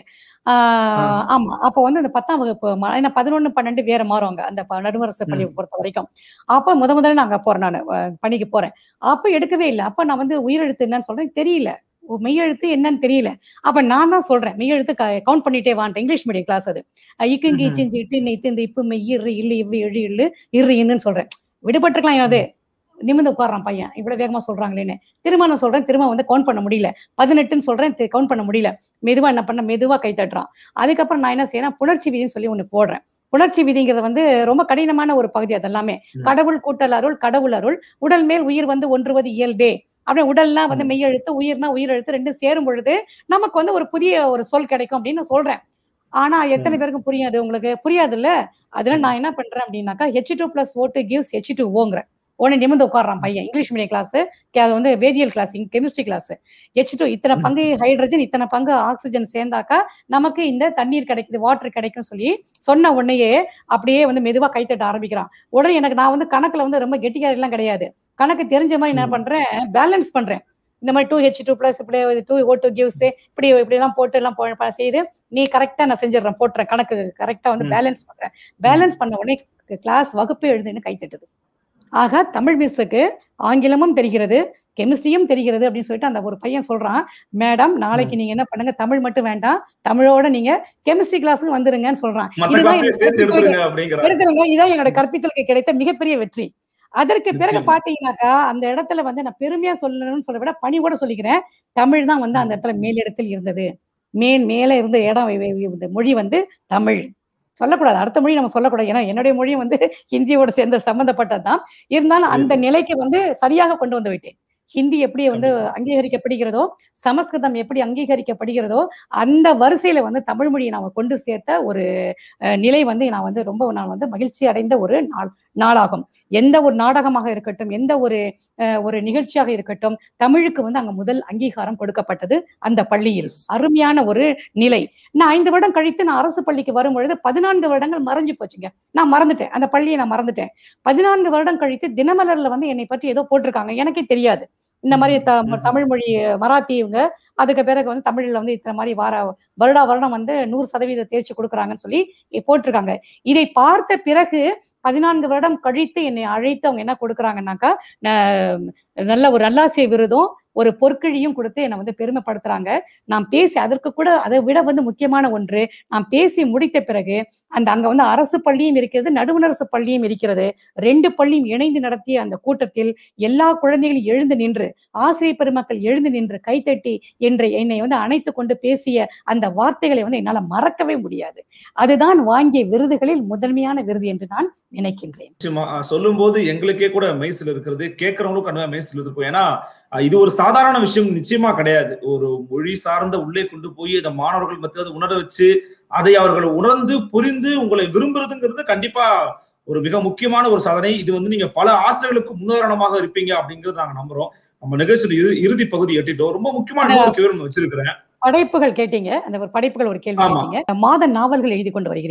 ஆஹ் ஆமா அப்போ வந்து அந்த பத்தாம் வகுப்பு ம- ஏன்னா பதினொன்னு பன்னெண்டு வேற மாறுவாங்க அந்த ப- நடுவரசு பள்ளியை ம். பொறுத்த வரைக்கும் அப்ப முத முதல்ல நான் அங்க போறேன் நான் பணிக்கு போறேன் அப்ப எடுக்கவே இல்லை அப்ப நான் வந்து உயிரெழுத்து என்னன்னு சொல்றேன் தெரியல ஓ, மெய்யெழுத்து என்னன்னு தெரியல அப்ப நான் தான் சொல்றேன் மெய்யெழுத்து கவுண்ட் பண்ணிட்டே வான்ட்டேன் இங்கிலீஷ் மீடியம் கிளாஸ் அது அஹ் இக்குங்கு ம்ஹும். இச்சிஞ்சு இட்டு இன்னை இந்த இப்பு மெய் இரு இல்லு இவ்வு எழு இல்லு இரு இன்னுன்னு சொல்றேன் விடுபட்டிருக்கலாம் யாவது நிமிந்து உட்கார்றான் பையன் இவ்வளவு வேகமா சொல்றாங்களேன்னு திரும்ப நான் சொல்றேன் திரும்ப வந்து கவுண்ட் பண்ண முடியல பதினெட்டுன்னு சொல்றேன் கவுண்ட் பண்ண முடியல மெதுவா என்ன பண்ண மெதுவா கை தட்டுறான் அதுக்கப்புறம் நான் என்ன செய்யறேன் புணர்ச்சி விதின்னு சொல்லி ஒண்ணு போடுறேன் புணர்ச்சி விதிங்கிறது வந்து ரொம்ப கடினமான ஒரு பகுதி அதெல்லாமே ம். கடவுள் கூட்டல் அருள் கடவுள் அருள் உடல் மேல் உயிர் வந்து ஒன்றுவது இயல்பே அப்படியே உடல்னா வந்து ம். மெய்யெழுத்து உயிர்னா உயிரெழுத்து ரெண்டும் சேரும் பொழுது நமக்கு வந்து ஒரு புதிய ஒரு சொல் கிடைக்கும் அப்படின்னு நான் சொல்றேன் ஆனா எத்தனை ம். பேருக்கு புரியாது உங்களுக்கு புரியாது இல்ல அதுல ம். நான் என்ன பண்றேன் அப்படின்னாக்கா ஹெச் டூ பிளஸ் ஓட்டு கிவ்ஸ் ஹெச் டூ ஓங்கிற உடனே நிமிந்து உட்கார்றான் பையன் இங்கிலீஷ் மீடியம் கிளாஸ் அது வந்து வேதியியல் class chemistry class H two இத்தனை ம். பங்கு ஹைட்ரஜன் இத்தனை பங்கு ஆக்சிஜன் சேர்ந்தாக்கா நமக்கு இந்த தண்ணீர் கிடைக்குது வாட்டர் கிடைக்கும் சொல்லி சொன்ன உடனேயே அப்படியே வந்து மெதுவா கைத்தட்ட ஆரம்பிக்கிறான் உடனே எனக்கு நான் வந்து கணக்குல வந்து ரொம்ப கெட்டிக்காரெல்லாம் கிடையாது கணக்கு தெரிஞ்ச மாதிரி என்ன ம். பண்றேன் பேலன்ஸ் பண்றேன் இந்த மாதிரி டூ ஹெச் டூ பிளஸ் இப்படி டூ ஓ டூ கிவ்ஸ் இப்படி இப்படி எல்லாம் போட்டு எல்லாம் போ- ப- செய்து நீ கரெக்டா நான் செஞ்சிடறேன் போட்டுறேன் கணக்கு கரெக்டா வந்து ம். பேலன்ஸ் பண்றேன் பேலன்ஸ் பண்ண உடனே கிளாஸ் வகுப்பு எழுதுன்னு கை தட்டுது ஆக தமிழ் மிஸ்ஸுக்கு ஆங்கிலமும் தெரிகிறது கெமிஸ்ட்ரியும் தெரிகிறது அப்படின்னு சொல்லிட்டு அந்த ஒரு பையன் சொல்றான் மேடம் நாளைக்கு நீங்க என்ன பண்ணுங்க தமிழ் மட்டும் வேண்டாம் தமிழோட நீங்க கெமிஸ்ட்ரி கிளாஸுக்கு வந்துருங்கன்னு சொல்றான் மத்த இதுதான் கிளாஸ்ல எனக்கு சேர்த்து கற்பித்தலுக்கு- எடுத்துருங்க அப்படிங்கிற எடுத்துருங்க இதான் என்னோட கற்பித்தலுக்கு கிடைத்த மிகப்பெரிய வெற்றி அதற்கு பிறகு நிச்சயமா. பாத்தீங்கன்னாக்கா அந்த இடத்துல வந்து நான் பெருமையா சொல்லணும்னு சொல்ல விட பணிவோட சொல்லிக்கிறேன் தமிழ் தான் வந்து அந்த இடத்துல மேலிடத்தில் இருந்தது மேன் மேல இருந்த இடம் இ- இ- இந்த மொழி வந்து தமிழ் சொல்லக்கூடாது அடுத்த மொழி நம்ம சொல்லக்கூடாது ஏன்னா என்னுடைய மொழியும் வந்து ஹிந்தியோட சேர்ந்த சம்பந்தப்பட்டது தான் இருந்தாலும் அந்த நிலைக்கு வந்து சரியாக கொண்டு வந்து விட்டேன் ஹிந்தி எப்படி வந்து கண்டிப்பா. அங்கீகரிக்கப்படுகிறதோ சமஸ்கிருதம் எப்படி அங்கீகரிக்கப்படுகிறதோ அந்த வரிசையில வந்து தமிழ் மொழியை நாம கொண்டு சேர்த்த ஒரு அஹ், நிலை வந்து நான் வந்து ரொம்ப நான் வந்து மகிழ்ச்சி அடைந்த ஒரு நாள் நாளாகும் எந்த ஒரு நாடகமாக இருக்கட்டும் எந்த ஒரு அஹ், ஒரு நிகழ்ச்சியாக இருக்கட்டும் தமிழுக்கு வந்து அங்க முதல் அங்கீகாரம் கொடுக்கப்பட்டது அந்த பள்ளியில் Yes. அருமையான ஒரு நிலை நான் ஐந்து வருடம் கழித்து நான் அரசு பள்ளிக்கு வரும் பொழுது பதினான்கு வருடங்கள் மறைஞ்சு போச்சுங்க நான் மறந்துட்டேன் அந்த பள்ளியை நான் மறந்துட்டேன் பதினான்கு வருடம் கழித்து தினமலர்ல வந்து என்னை பற்றி ஏதோ போட்டிருக்காங்க எனக்கே தெரியாது இந்த மாதிரி த ம்ஹும். தமிழ் மொழி மராத்தி இவங்க அதுக்கு பிறகு வந்து தமிழ்ல வந்து இத்தனை மாதிரி வார வருடா வருடம் வந்து நூறு சதவீத தேர்ச்சி கொடுக்குறாங்கன்னு சொல்லி போட்டிருக்காங்க இதை பார்த்த பிறகு பதினான்கு வருடம் கழித்து என்னை அழைத்து அவங்க என்ன கொடுக்குறாங்கன்னாக்கா ந- நல்ல ஒரு நல்லாசிய விருதும் ஒரு பொற்கிழியும் கொடுத்து என்னை வந்து பெருமைப்படுத்துறாங்க நான் பேசி அதற்கு கூட அதை விட வந்து முக்கியமான ஒன்று நான் பேசி முடித்த பிறகு அந்த அங்க வந்து அரசு பள்ளியும் இருக்கிறது நடுவணரசு பள்ளியும் இருக்கிறது ரெண்டு பள்ளியும் இணைந்து நடத்திய அந்த கூட்டத்தில் எல்லா குழந்தைகளும் எழுந்து நின்று ஆசிரியர் பெருமக்கள் எழுந்து நின்று கைத்தட்டி என்று என்னை வந்து அணைத்து கொண்டு பேசிய அந்த வார்த்தைகளை வந்து என்னால மறக்கவே முடியாது அதுதான் வாங்கிய விருதுகளில் முதன்மையான விருது என்று நான் நினைக்கின்றேன் நிச்சயமா சொல்லும் போது எங்களுக்கே கூட மெய்சில் இருக்கிறது கேட்கறவங்களுக்கும் கண்டிப்பா மெய்சில் இருக்கும் ஏன்னா அஹ், இது ஒரு சாதாரண விஷயம் நிச்சயமா கிடையாது ஒரு மொழி சார்ந்த உள்ளே கொண்டு போய் இந்த மாணவர்கள் மத்தியில் அதை உணர வச்சு அதை அவர்கள் உணர்ந்து புரிந்து உங்களை விரும்புறதுங்கிறது கண்டிப்பா ஒரு மிக முக்கியமான ஒரு சாதனை இது வந்து நீங்க பல ஆசிரியர்களுக்கு முன்னுதாரணமாக இருப்பீங்க அப்படிங்கிறது நாங்க நம்புறோம் நம்ம நிகழ்ச்சியில் இறு இறுதி பகுதி எட்டிட்டோம் ரொம்ப முக்கியமான இன்னொரு கேள்வி ஒண்ணு வச்சிருக்கிறேன் படைப்புகள் கேட்டீங்க அந்த ஒரு படைப்புகள் ஒரு கேள்வி ஆமா. கேட்டீங்க மாத நாவல்கள் எழுதி கொண்டு வருகிறேன்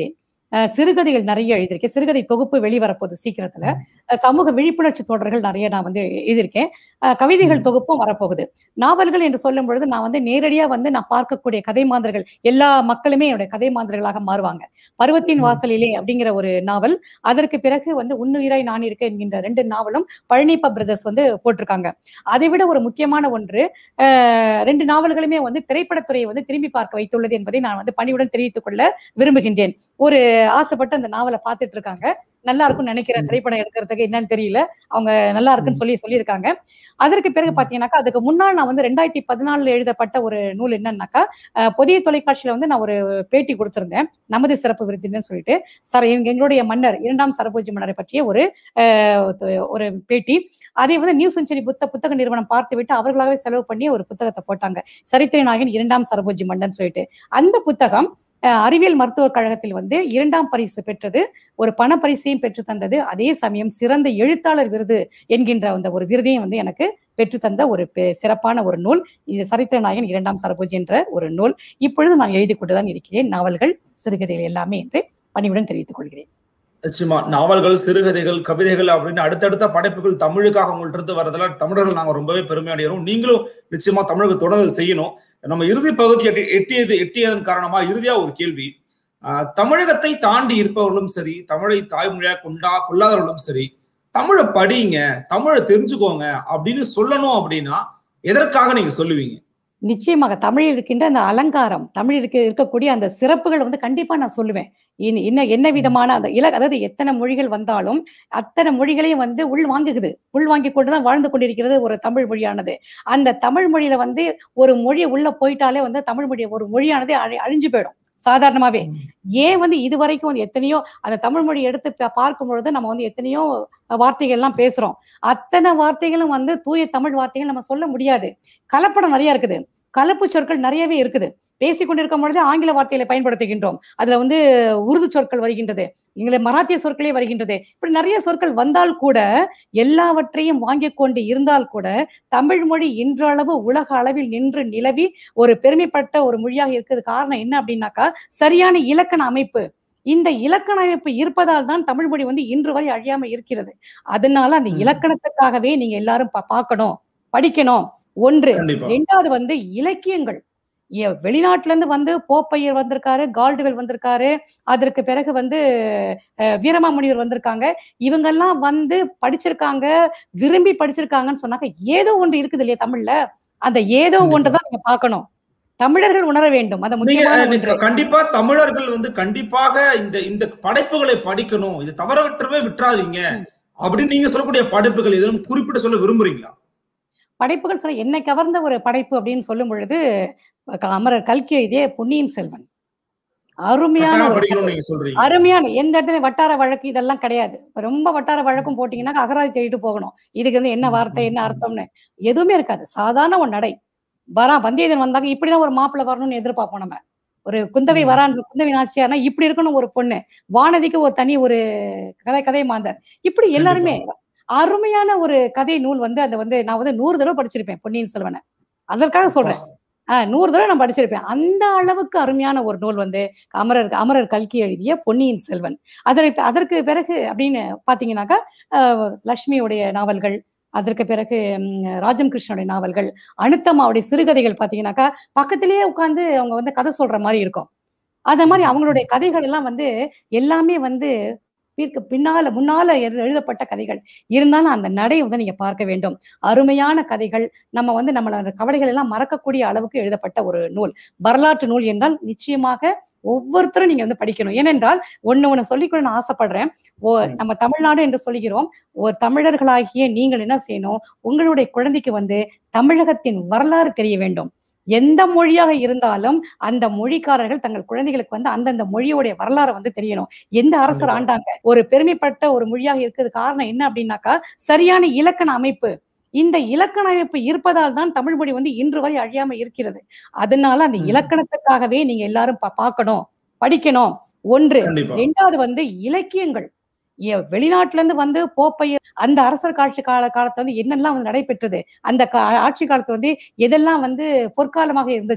அஹ் சிறுகதைகள் நிறைய எழுதியிருக்கேன் சிறுகதை தொகுப்பு வெளிவரப்போகுது சீக்கிரத்துல அஹ் சமூக விழிப்புணர்ச்சி தொடர்கள் நிறைய நான் வந்து எழுதியிருக்கேன் அஹ் கவிதைகள் ம். தொகுப்பும் வரப்போகுது நாவல்கள் என்று சொல்லும் பொழுது நான் வந்து நேரடியா வந்து நான் பார்க்கக்கூடிய கதை மாந்தர்கள் எல்லா மக்களுமே என்னுடைய கதை மாந்தர்களாக மாறுவாங்க பருவத்தின் ம். வாசலிலே அப்படிங்கிற ஒரு நாவல் அதற்கு பிறகு வந்து உன்னுயிராய் நான் இருக்க என்கின்ற ரெண்டு நாவலும் பழனிப்பா பிரதர்ஸ் வந்து போட்டிருக்காங்க அதை விட ஒரு முக்கியமான ஒன்று அஹ் ரெண்டு நாவல்களுமே வந்து திரைப்படத்துறையை வந்து திரும்பி பார்க்க வைத்துள்ளது என்பதை நான் வந்து பணிவுடன் தெரிவித்துக் கொள்ள விரும்புகின்றேன் ஒரு ஆசைப்பட்டு அந்த நாவலை பார்த்துட்டு இருக்காங்க நல்லா இருக்கும்னு நினைக்கிறேன் ம். திரைப்படம் எடுக்கிறதுக்கு என்னன்னு தெரியல அவங்க நல்லா இருக்குன்னு சொல்லி சொல்லியிருக்காங்க அதற்கு பிறகு ம். பாத்தீங்கன்னாக்கா அதுக்கு முன்னால் நான் வந்து ரெண்டாயிரத்தி பதினாலுல எழுதப்பட்ட ஒரு நூல் என்னன்னாக்கா அஹ், புதிய தொலைக்காட்சியில வந்து நான் ஒரு பேட்டி கொடுத்திருந்தேன் நமது சிறப்பு விருதுன்னு சொல்லிட்டு சார் எங்க- எங்களுடைய மன்னர் இரண்டாம் சரபோஜி மன்னரை பற்றிய ஒரு அஹ், ஒரு பேட்டி அதை வந்து நியூ செஞ்சுரி புத்த புத்தக நிறுவனம் பார்த்து விட்டு அவர்களாகவே செலவு பண்ணி ஒரு புத்தகத்தை போட்டாங்க சரித்திர நாயகன் இரண்டாம் சரபோஜி மன்னன் சொல்லிட்டு அந்த புத்தகம் அஹ், அறிவியல் மருத்துவக் கழகத்தில் வந்து இரண்டாம் பரிசு பெற்றது ஒரு பணப்பரிசையும் பெற்று தந்தது அதே சமயம் சிறந்த எழுத்தாளர் விருது என்கின்ற அந்த ஒரு விருதையும் வந்து எனக்கு பெற்று தந்த ஒரு பெ- சிறப்பான ஒரு நூல் இது சரித்திர நாயகன் இரண்டாம் சரபோஜி என்ற ஒரு நூல் இப்பொழுது நான் எழுதி கொண்டுதான் இருக்கிறேன் நாவல்கள் சிறுகதைகள் எல்லாமே என்று பணிவுடன் தெரிவித்துக் கொள்கிறேன் நிச்சயமா நாவல்கள் சிறுகதைகள் கவிதைகள் அப்படின்னு அடுத்தடுத்த படைப்புகள் தமிழுக்காக உங்கள்ட்ட இருந்து வரதெல்லாம் தமிழர்கள் நாங்க ரொம்பவே பெருமை அடைகிறோம் நீங்களும் நிச்சயமா தமிழுக்கு தொடர்ந்து செய்யணும் நம்ம இறுதி பகுதி எட்டி எட்டியது எட்டியதன் காரணமா இறுதியா ஒரு கேள்வி ஆஹ் தமிழகத்தை தாண்டி இருப்பவர்களும் சரி தமிழை தாய்மொழியா கொண்டா கொள்ளாதவர்களும் சரி தமிழை படிங்க தமிழை தெரிஞ்சுக்கோங்க அப்படின்னு சொல்லணும் அப்படின்னா எதற்காக நீங்க சொல்லுவீங்க நிச்சயமாக தமிழில் இருக்கின்ற அந்த அலங்காரம் தமிழில் இருக்க இருக்கக்கூடிய அந்த சிறப்புகள் வந்து கண்டிப்பா நான் சொல்லுவேன் இனி- என்ன என்ன விதமான அந்த இல அதாவது எத்தனை மொழிகள் வந்தாலும் அத்தனை மொழிகளையும் வந்து உள் வாங்குகுது உள் வாங்கி கொண்டுதான் வாழ்ந்து கொண்டிருக்கிறது ஒரு தமிழ் மொழியானது அந்த தமிழ் மொழியில வந்து ஒரு மொழி உள்ள போயிட்டாலே வந்து தமிழ் மொழி ஒரு மொழியானது அழி- அழிஞ்சு போயிடும் சாதாரணமாவே ஏன் வந்து இது வரைக்கும் வந்து எத்தனையோ அந்த தமிழ் மொழி எடுத்து பா- பார்க்கும் பொழுது நம்ம வந்து எத்தனையோ வார்த்தைகள் எல்லாம் பேசுறோம் அத்தனை வார்த்தைகளும் வந்து தூய தமிழ் வார்த்தைகள் நம்ம சொல்ல முடியாது கலப்படம் நிறைய இருக்குது கலப்பு சொற்கள் நிறையவே இருக்குது பேசிக் கொண்டிருக்கும் பொழுது ஆங்கில வார்த்தைகளை பயன்படுத்துகின்றோம் அதுல வந்து உருது சொற்கள் வருகின்றது எங்களை மராத்திய சொற்களே வருகின்றது இப்படி நிறைய சொற்கள் வந்தால் கூட எல்லாவற்றையும் வாங்கிக் கொண்டு இருந்தால் கூட தமிழ் மொழி இன்றளவு உலக அளவில் நின்று நிலவி ஒரு பெருமைப்பட்ட ஒரு மொழியாக இருக்கிறது காரணம் என்ன அப்படின்னாக்கா சரியான இலக்கண அமைப்பு இந்த இலக்கண அமைப்பு இருப்பதால் தான் தமிழ் மொழி வந்து இன்று வரை அழியாம இருக்கிறது அதனால அந்த ம். இலக்கணத்துக்காகவே நீங்க எல்லாரும் பா- பார்க்கணும் படிக்கணும் ஒன்று கண்டிப்பா ரெண்டாவது வந்து இலக்கியங்கள் எ- வெளிநாட்டுல இருந்து வந்து போப்பையர் வந்திருக்காரு கால்டுவெல் வந்திருக்காரு அதற்கு பிறகு வந்து அஹ், வீரமாமுனிவர் வந்திருக்காங்க இவங்கெல்லாம் வந்து படிச்சிருக்காங்க விரும்பி படிச்சிருக்காங்கன்னு சொன்னாக்க ஏதோ ஒன்று இருக்குது இல்லையா தமிழ்ல அந்த ஏதோ கண்டிப்பா. ஒன்றுதான் நீங்க பார்க்கணும் தமிழர்கள் உணர வேண்டும் அந்த நீங்க முக்கியமான அஹ், ஒன்று கண்டிப்பா தமிழர்கள் வந்து கண்டிப்பாக இந்த இந்த படைப்புகளை படிக்கணும் இது தவற விட்டுறவே விட்டுறாதீங்க ம். அப்படின்னு நீங்க சொல்லக்கூடிய படைப்புகள் எதுவும் குறிப்பிட்டு சொல்ல விரும்புறீங்களா படைப்புகள் சொல்ல என்னை கவர்ந்த ஒரு படைப்பு அப்படின்னு சொல்லும் பொழுது க- அமரர் கல்கி எழுதிய பொன்னியின் செல்வன் அருமையான கட்டாயம் ஒரு படிக்கணும்னு நீங்க சொல்றீங்க அருமையான எந்த இடத்துல வட்டார வழக்கு இதெல்லாம் கிடையாது ரொம்ப வட்டார வழக்கும் போட்டீங்கன்னா அகராதி தேடிட்டு போகணும் இதுக்கு வந்து என்ன ம், வார்த்தை ம், என்ன ம். அர்த்தம்னு எதுவுமே இருக்காது சாதாரண ஒரு நடை வரா வந்தியத்தேவன் வந்தாங்க இப்படிதான் ஒரு மாப்பிள்ளை வரணும்னு எதிர்பார்ப்போம் நம்ம ஒரு குந்தவை ம். வரான்னு குந்தவை நாச்சியார்னா இப்படி இருக்கணும் ஒரு பொண்ணு வானதிக்கு ஒரு தனி ஒரு கதை கதை மாந்தர் இப்படி எல்லாருமே அருமையான ஒரு கதை நூல் வந்து அந்த வந்து நான் வந்து நூறு தடவை படிச்சிருப்பேன் பொன்னியின் செல்வனை அதற்காக சொல்றேன் ஆஹ் நூறு தடவை நான் படிச்சிருப்பேன் அந்த அளவுக்கு அருமையான ஒரு நூல் வந்து அமரர் அமரர் கல்கி எழுதிய பொன்னியின் செல்வன் அதற்கு அதற்கு பிறகு அப்படின்னு பாத்தீங்கன்னாக்கா ஆஹ் லக்ஷ்மியுடைய நாவல்கள் அதற்கு பிறகு ம், ராஜம் கிருஷ்ணனுடைய நாவல்கள் அனுத்தம்மாவுடைய சிறுகதைகள் பாத்தீங்கன்னாக்கா பக்கத்திலேயே உட்கார்ந்து அவங்க வந்து கதை சொல்ற மாதிரி இருக்கும் அத மாதிரி அவங்களுடைய கதைகள் எல்லாம் வந்து எல்லாமே வந்து பிற்கு பின்னால முன்னால எழு- எழுதப்பட்ட கதைகள் இருந்தாலும் அந்த நடையை வந்து நீங்க பார்க்க வேண்டும் அருமையான கதைகள் நம்ம வந்து நம்மளோட கவலைகள் எல்லாம் மறக்கக்கூடிய அளவுக்கு எழுதப்பட்ட ஒரு நூல் வரலாற்று நூல் என்றால் நிச்சயமாக ஒவ்வொருத்தரும் நீங்க வந்து படிக்கணும் ஏனென்றால் ஒண்ணு ஒண்ணு சொல்லிக்கொள்ள நான் ஆசைப்படுறேன் ஓ ம். நம்ம தமிழ்நாடு என்று சொல்கிறோம் ஒரு தமிழர்களாகிய நீங்கள் என்ன செய்யணும் உங்களுடைய குழந்தைக்கு வந்து தமிழகத்தின் வரலாறு தெரிய வேண்டும் எந்த மொழியாக இருந்தாலும் அந்த மொழிக்காரர்கள் தங்கள் குழந்தைகளுக்கு வந்து அந்தந்த மொழியோடைய வரலாறை வந்து தெரியணும் எந்த அரசர் கண்டிப்பா. ஆண்டாங்க ஒரு பெருமைப்பட்ட ஒரு மொழியாக இருக்கிறது காரணம் என்ன அப்படின்னாக்கா சரியான இலக்கண அமைப்பு இந்த இலக்கண அமைப்பு இருப்பதால் தான் தமிழ் மொழி வந்து இன்று வரை அழியாம இருக்கிறது அதனால அந்த ம். இலக்கணத்துக்காகவே நீங்க எல்லாரும் பா- பார்க்கணும் படிக்கணும் ஒன்று கண்டிப்பா ரெண்டாவது வந்து இலக்கியங்கள் எ- வெளிநாட்டுல இருந்து வந்து போப்பையர் அந்த அரசர் காட்சி கால காலத்துல வந்து என்னெல்லாம் வந்து நடைபெற்றது அந்த கா- ஆட்சி காலத்துல வந்து எதெல்லாம் வந்து பொற்காலமாக இருந்துச்சு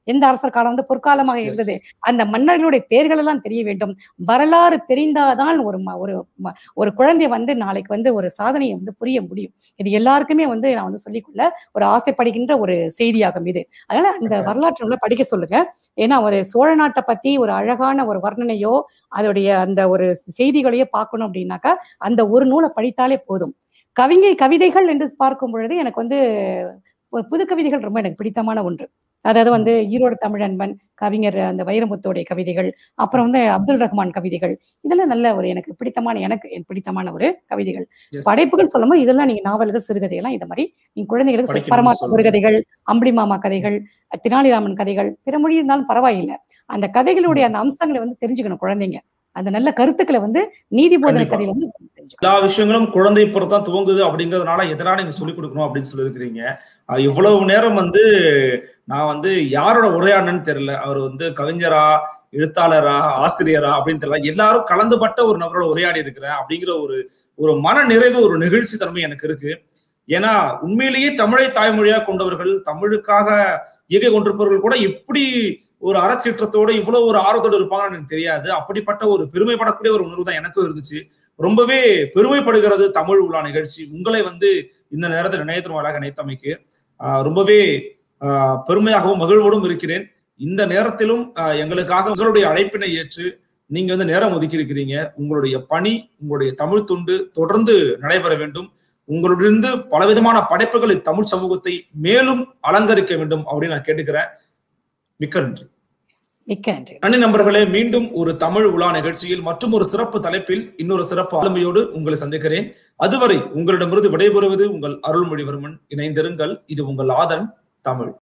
எந்த அரசர் காலம் வந்து பொற்காலமாக Yes. இருந்தது அந்த மன்னர்களுடைய பெயர்கள் எல்லாம் தெரிய வேண்டும் வரலாறு தெரிந்தாதான் ஒரு ம- ஒரு ம- ஒரு குழந்தை வந்து நாளைக்கு வந்து ஒரு சாதனையை வந்து புரிய முடியும் இது எல்லாருக்குமே வந்து நான் வந்து சொல்லிக்கொள்ள ஒரு ஆசைப்படுகின்ற ஒரு செய்தியாகும் இது அதனால அந்த Okay. வரலாற்று நூலை படிக்க சொல்லுங்க ஏன்னா ஒரு சோழ நாட்டை பத்தி ஒரு அழகான ஒரு வர்ணனையோ அதோடைய அந்த ஒரு செய்திகளையோ பார்க்கணும் அப்படின்னாக்கா அந்த ஒரு நூலை படித்தாலே போதும் கவிஞை கவிதைகள் என்று பார்க்கும் பொழுது எனக்கு வந்து பு- புது கவிதைகள் ரொம்ப எனக்கு பிடித்தமான ஒன்று அதாவது வந்து ஈரோடு தமிழன்பன் கவிஞர் அந்த வைரமுத்தோடைய கவிதைகள் அப்புறம் வந்து அப்துல் ரஹ்மான் கவிதைகள் இதெல்லாம் நல்ல ஒரு எனக்கு பிடித்தமான எனக்கு எனக்கு பிடித்தமான ஒரு கவிதைகள் Yes. படைப்புகள் சொல்லும்போது இதெல்லாம் நீங்க நாவல்கள் சிறுகதை எல்லாம் இந்த மாதிரி நீங்க குழந்தைகளுக்கு சொல்லி- படிக்கணும்னு பரமாத்மா சொல்லுங்க. முருகதைகள் அம்பளி மாமா கதைகள் தினாலிராமன் கதைகள் பிற மொழி இருந்தாலும் பரவாயில்லை அந்த கதைகளுடைய அந்த அம்சங்களை வந்து தெரிஞ்சுக்கணும் குழந்தைங்க அந்த நல்ல கருத்துக்களை வந்து நீதி போதனை கண்டிப்பா. கதையில வந்து தெரிஞ்சுக்கணும் எல்லா விஷயங்களும் குழந்தை பொறுத்தான் துவங்குது அப்படிங்கறதுனால எதனா நீங்க சொல்லிக் கொடுக்கணும் அப்படின்னு சொல்லியிருக்கிறீங்க அஹ் இவ்வளவு நேரம் வந்து நான் வந்து யாரோட உரையாடணும்னு தெரியல அவர் வந்து கவிஞரா எழுத்தாளரா ஆசிரியரா அப்படின்னு தெரியல எல்லாரும் கலந்துபட்ட ஒரு நபரோட உரையாடி இருக்கிறேன் அப்படிங்கிற ஒரு ஒரு மன நிறைவு ஒரு நெகிழ்ச்சி தன்மை எனக்கு இருக்கு ஏன்னா உண்மையிலேயே தமிழை தாய்மொழியா கொண்டவர்கள் தமிழுக்காக இயக்கை கொண்டிருப்பவர்கள் கூட எப்படி ஒரு அறச்சீற்றத்தோட இவ்வளவு ஒரு ஆர்வத்தோடு இருப்பாங்கன்னு எனக்கு தெரியாது அப்படிப்பட்ட ஒரு பெருமைப்படக்கூடிய ஒரு உணர்வு தான் எனக்கும் இருந்துச்சு ரொம்பவே பெருமைப்படுகிறது தமிழ் உலா நிகழ்ச்சி உங்களை வந்து இந்த நேரத்தில் இணையத்தின் வாயிலாக இணைத்தமைக்கு ஆஹ் ரொம்பவே ஆஹ் பெருமையாகவும் மகிழ்வோடும் இருக்கிறேன் இந்த நேரத்திலும் ஆஹ் எங்களுக்காக உங்களுடைய அழைப்பினை ஏற்று நீங்க வந்து நேரம் ஒதுக்கி இருக்கிறீங்க உங்களுடைய பணி உங்களுடைய தமிழ் துண்டு தொடர்ந்து நடைபெற வேண்டும் உங்களிருந்து பலவிதமான படைப்புகள் தமிழ் சமூகத்தை மேலும் அலங்கரிக்க வேண்டும் அப்படின்னு நான் கேட்டுக்கிறேன் மிக்க நன்றி மிக்க நன்றி நன்றி நண்பர்களே மீண்டும் ஒரு தமிழ் உலா நிகழ்ச்சியில் மற்றும் ஒரு சிறப்பு தலைப்பில் இன்னொரு சிறப்பு ஆளுமையோடு உங்களை சந்திக்கிறேன் அதுவரை உங்களிடமிருந்து விடைபெறுவது உங்கள் அருள்மொழிவர்மன் இணைந்திருங்கள் இது உங்கள் ஆதன் தமிழ்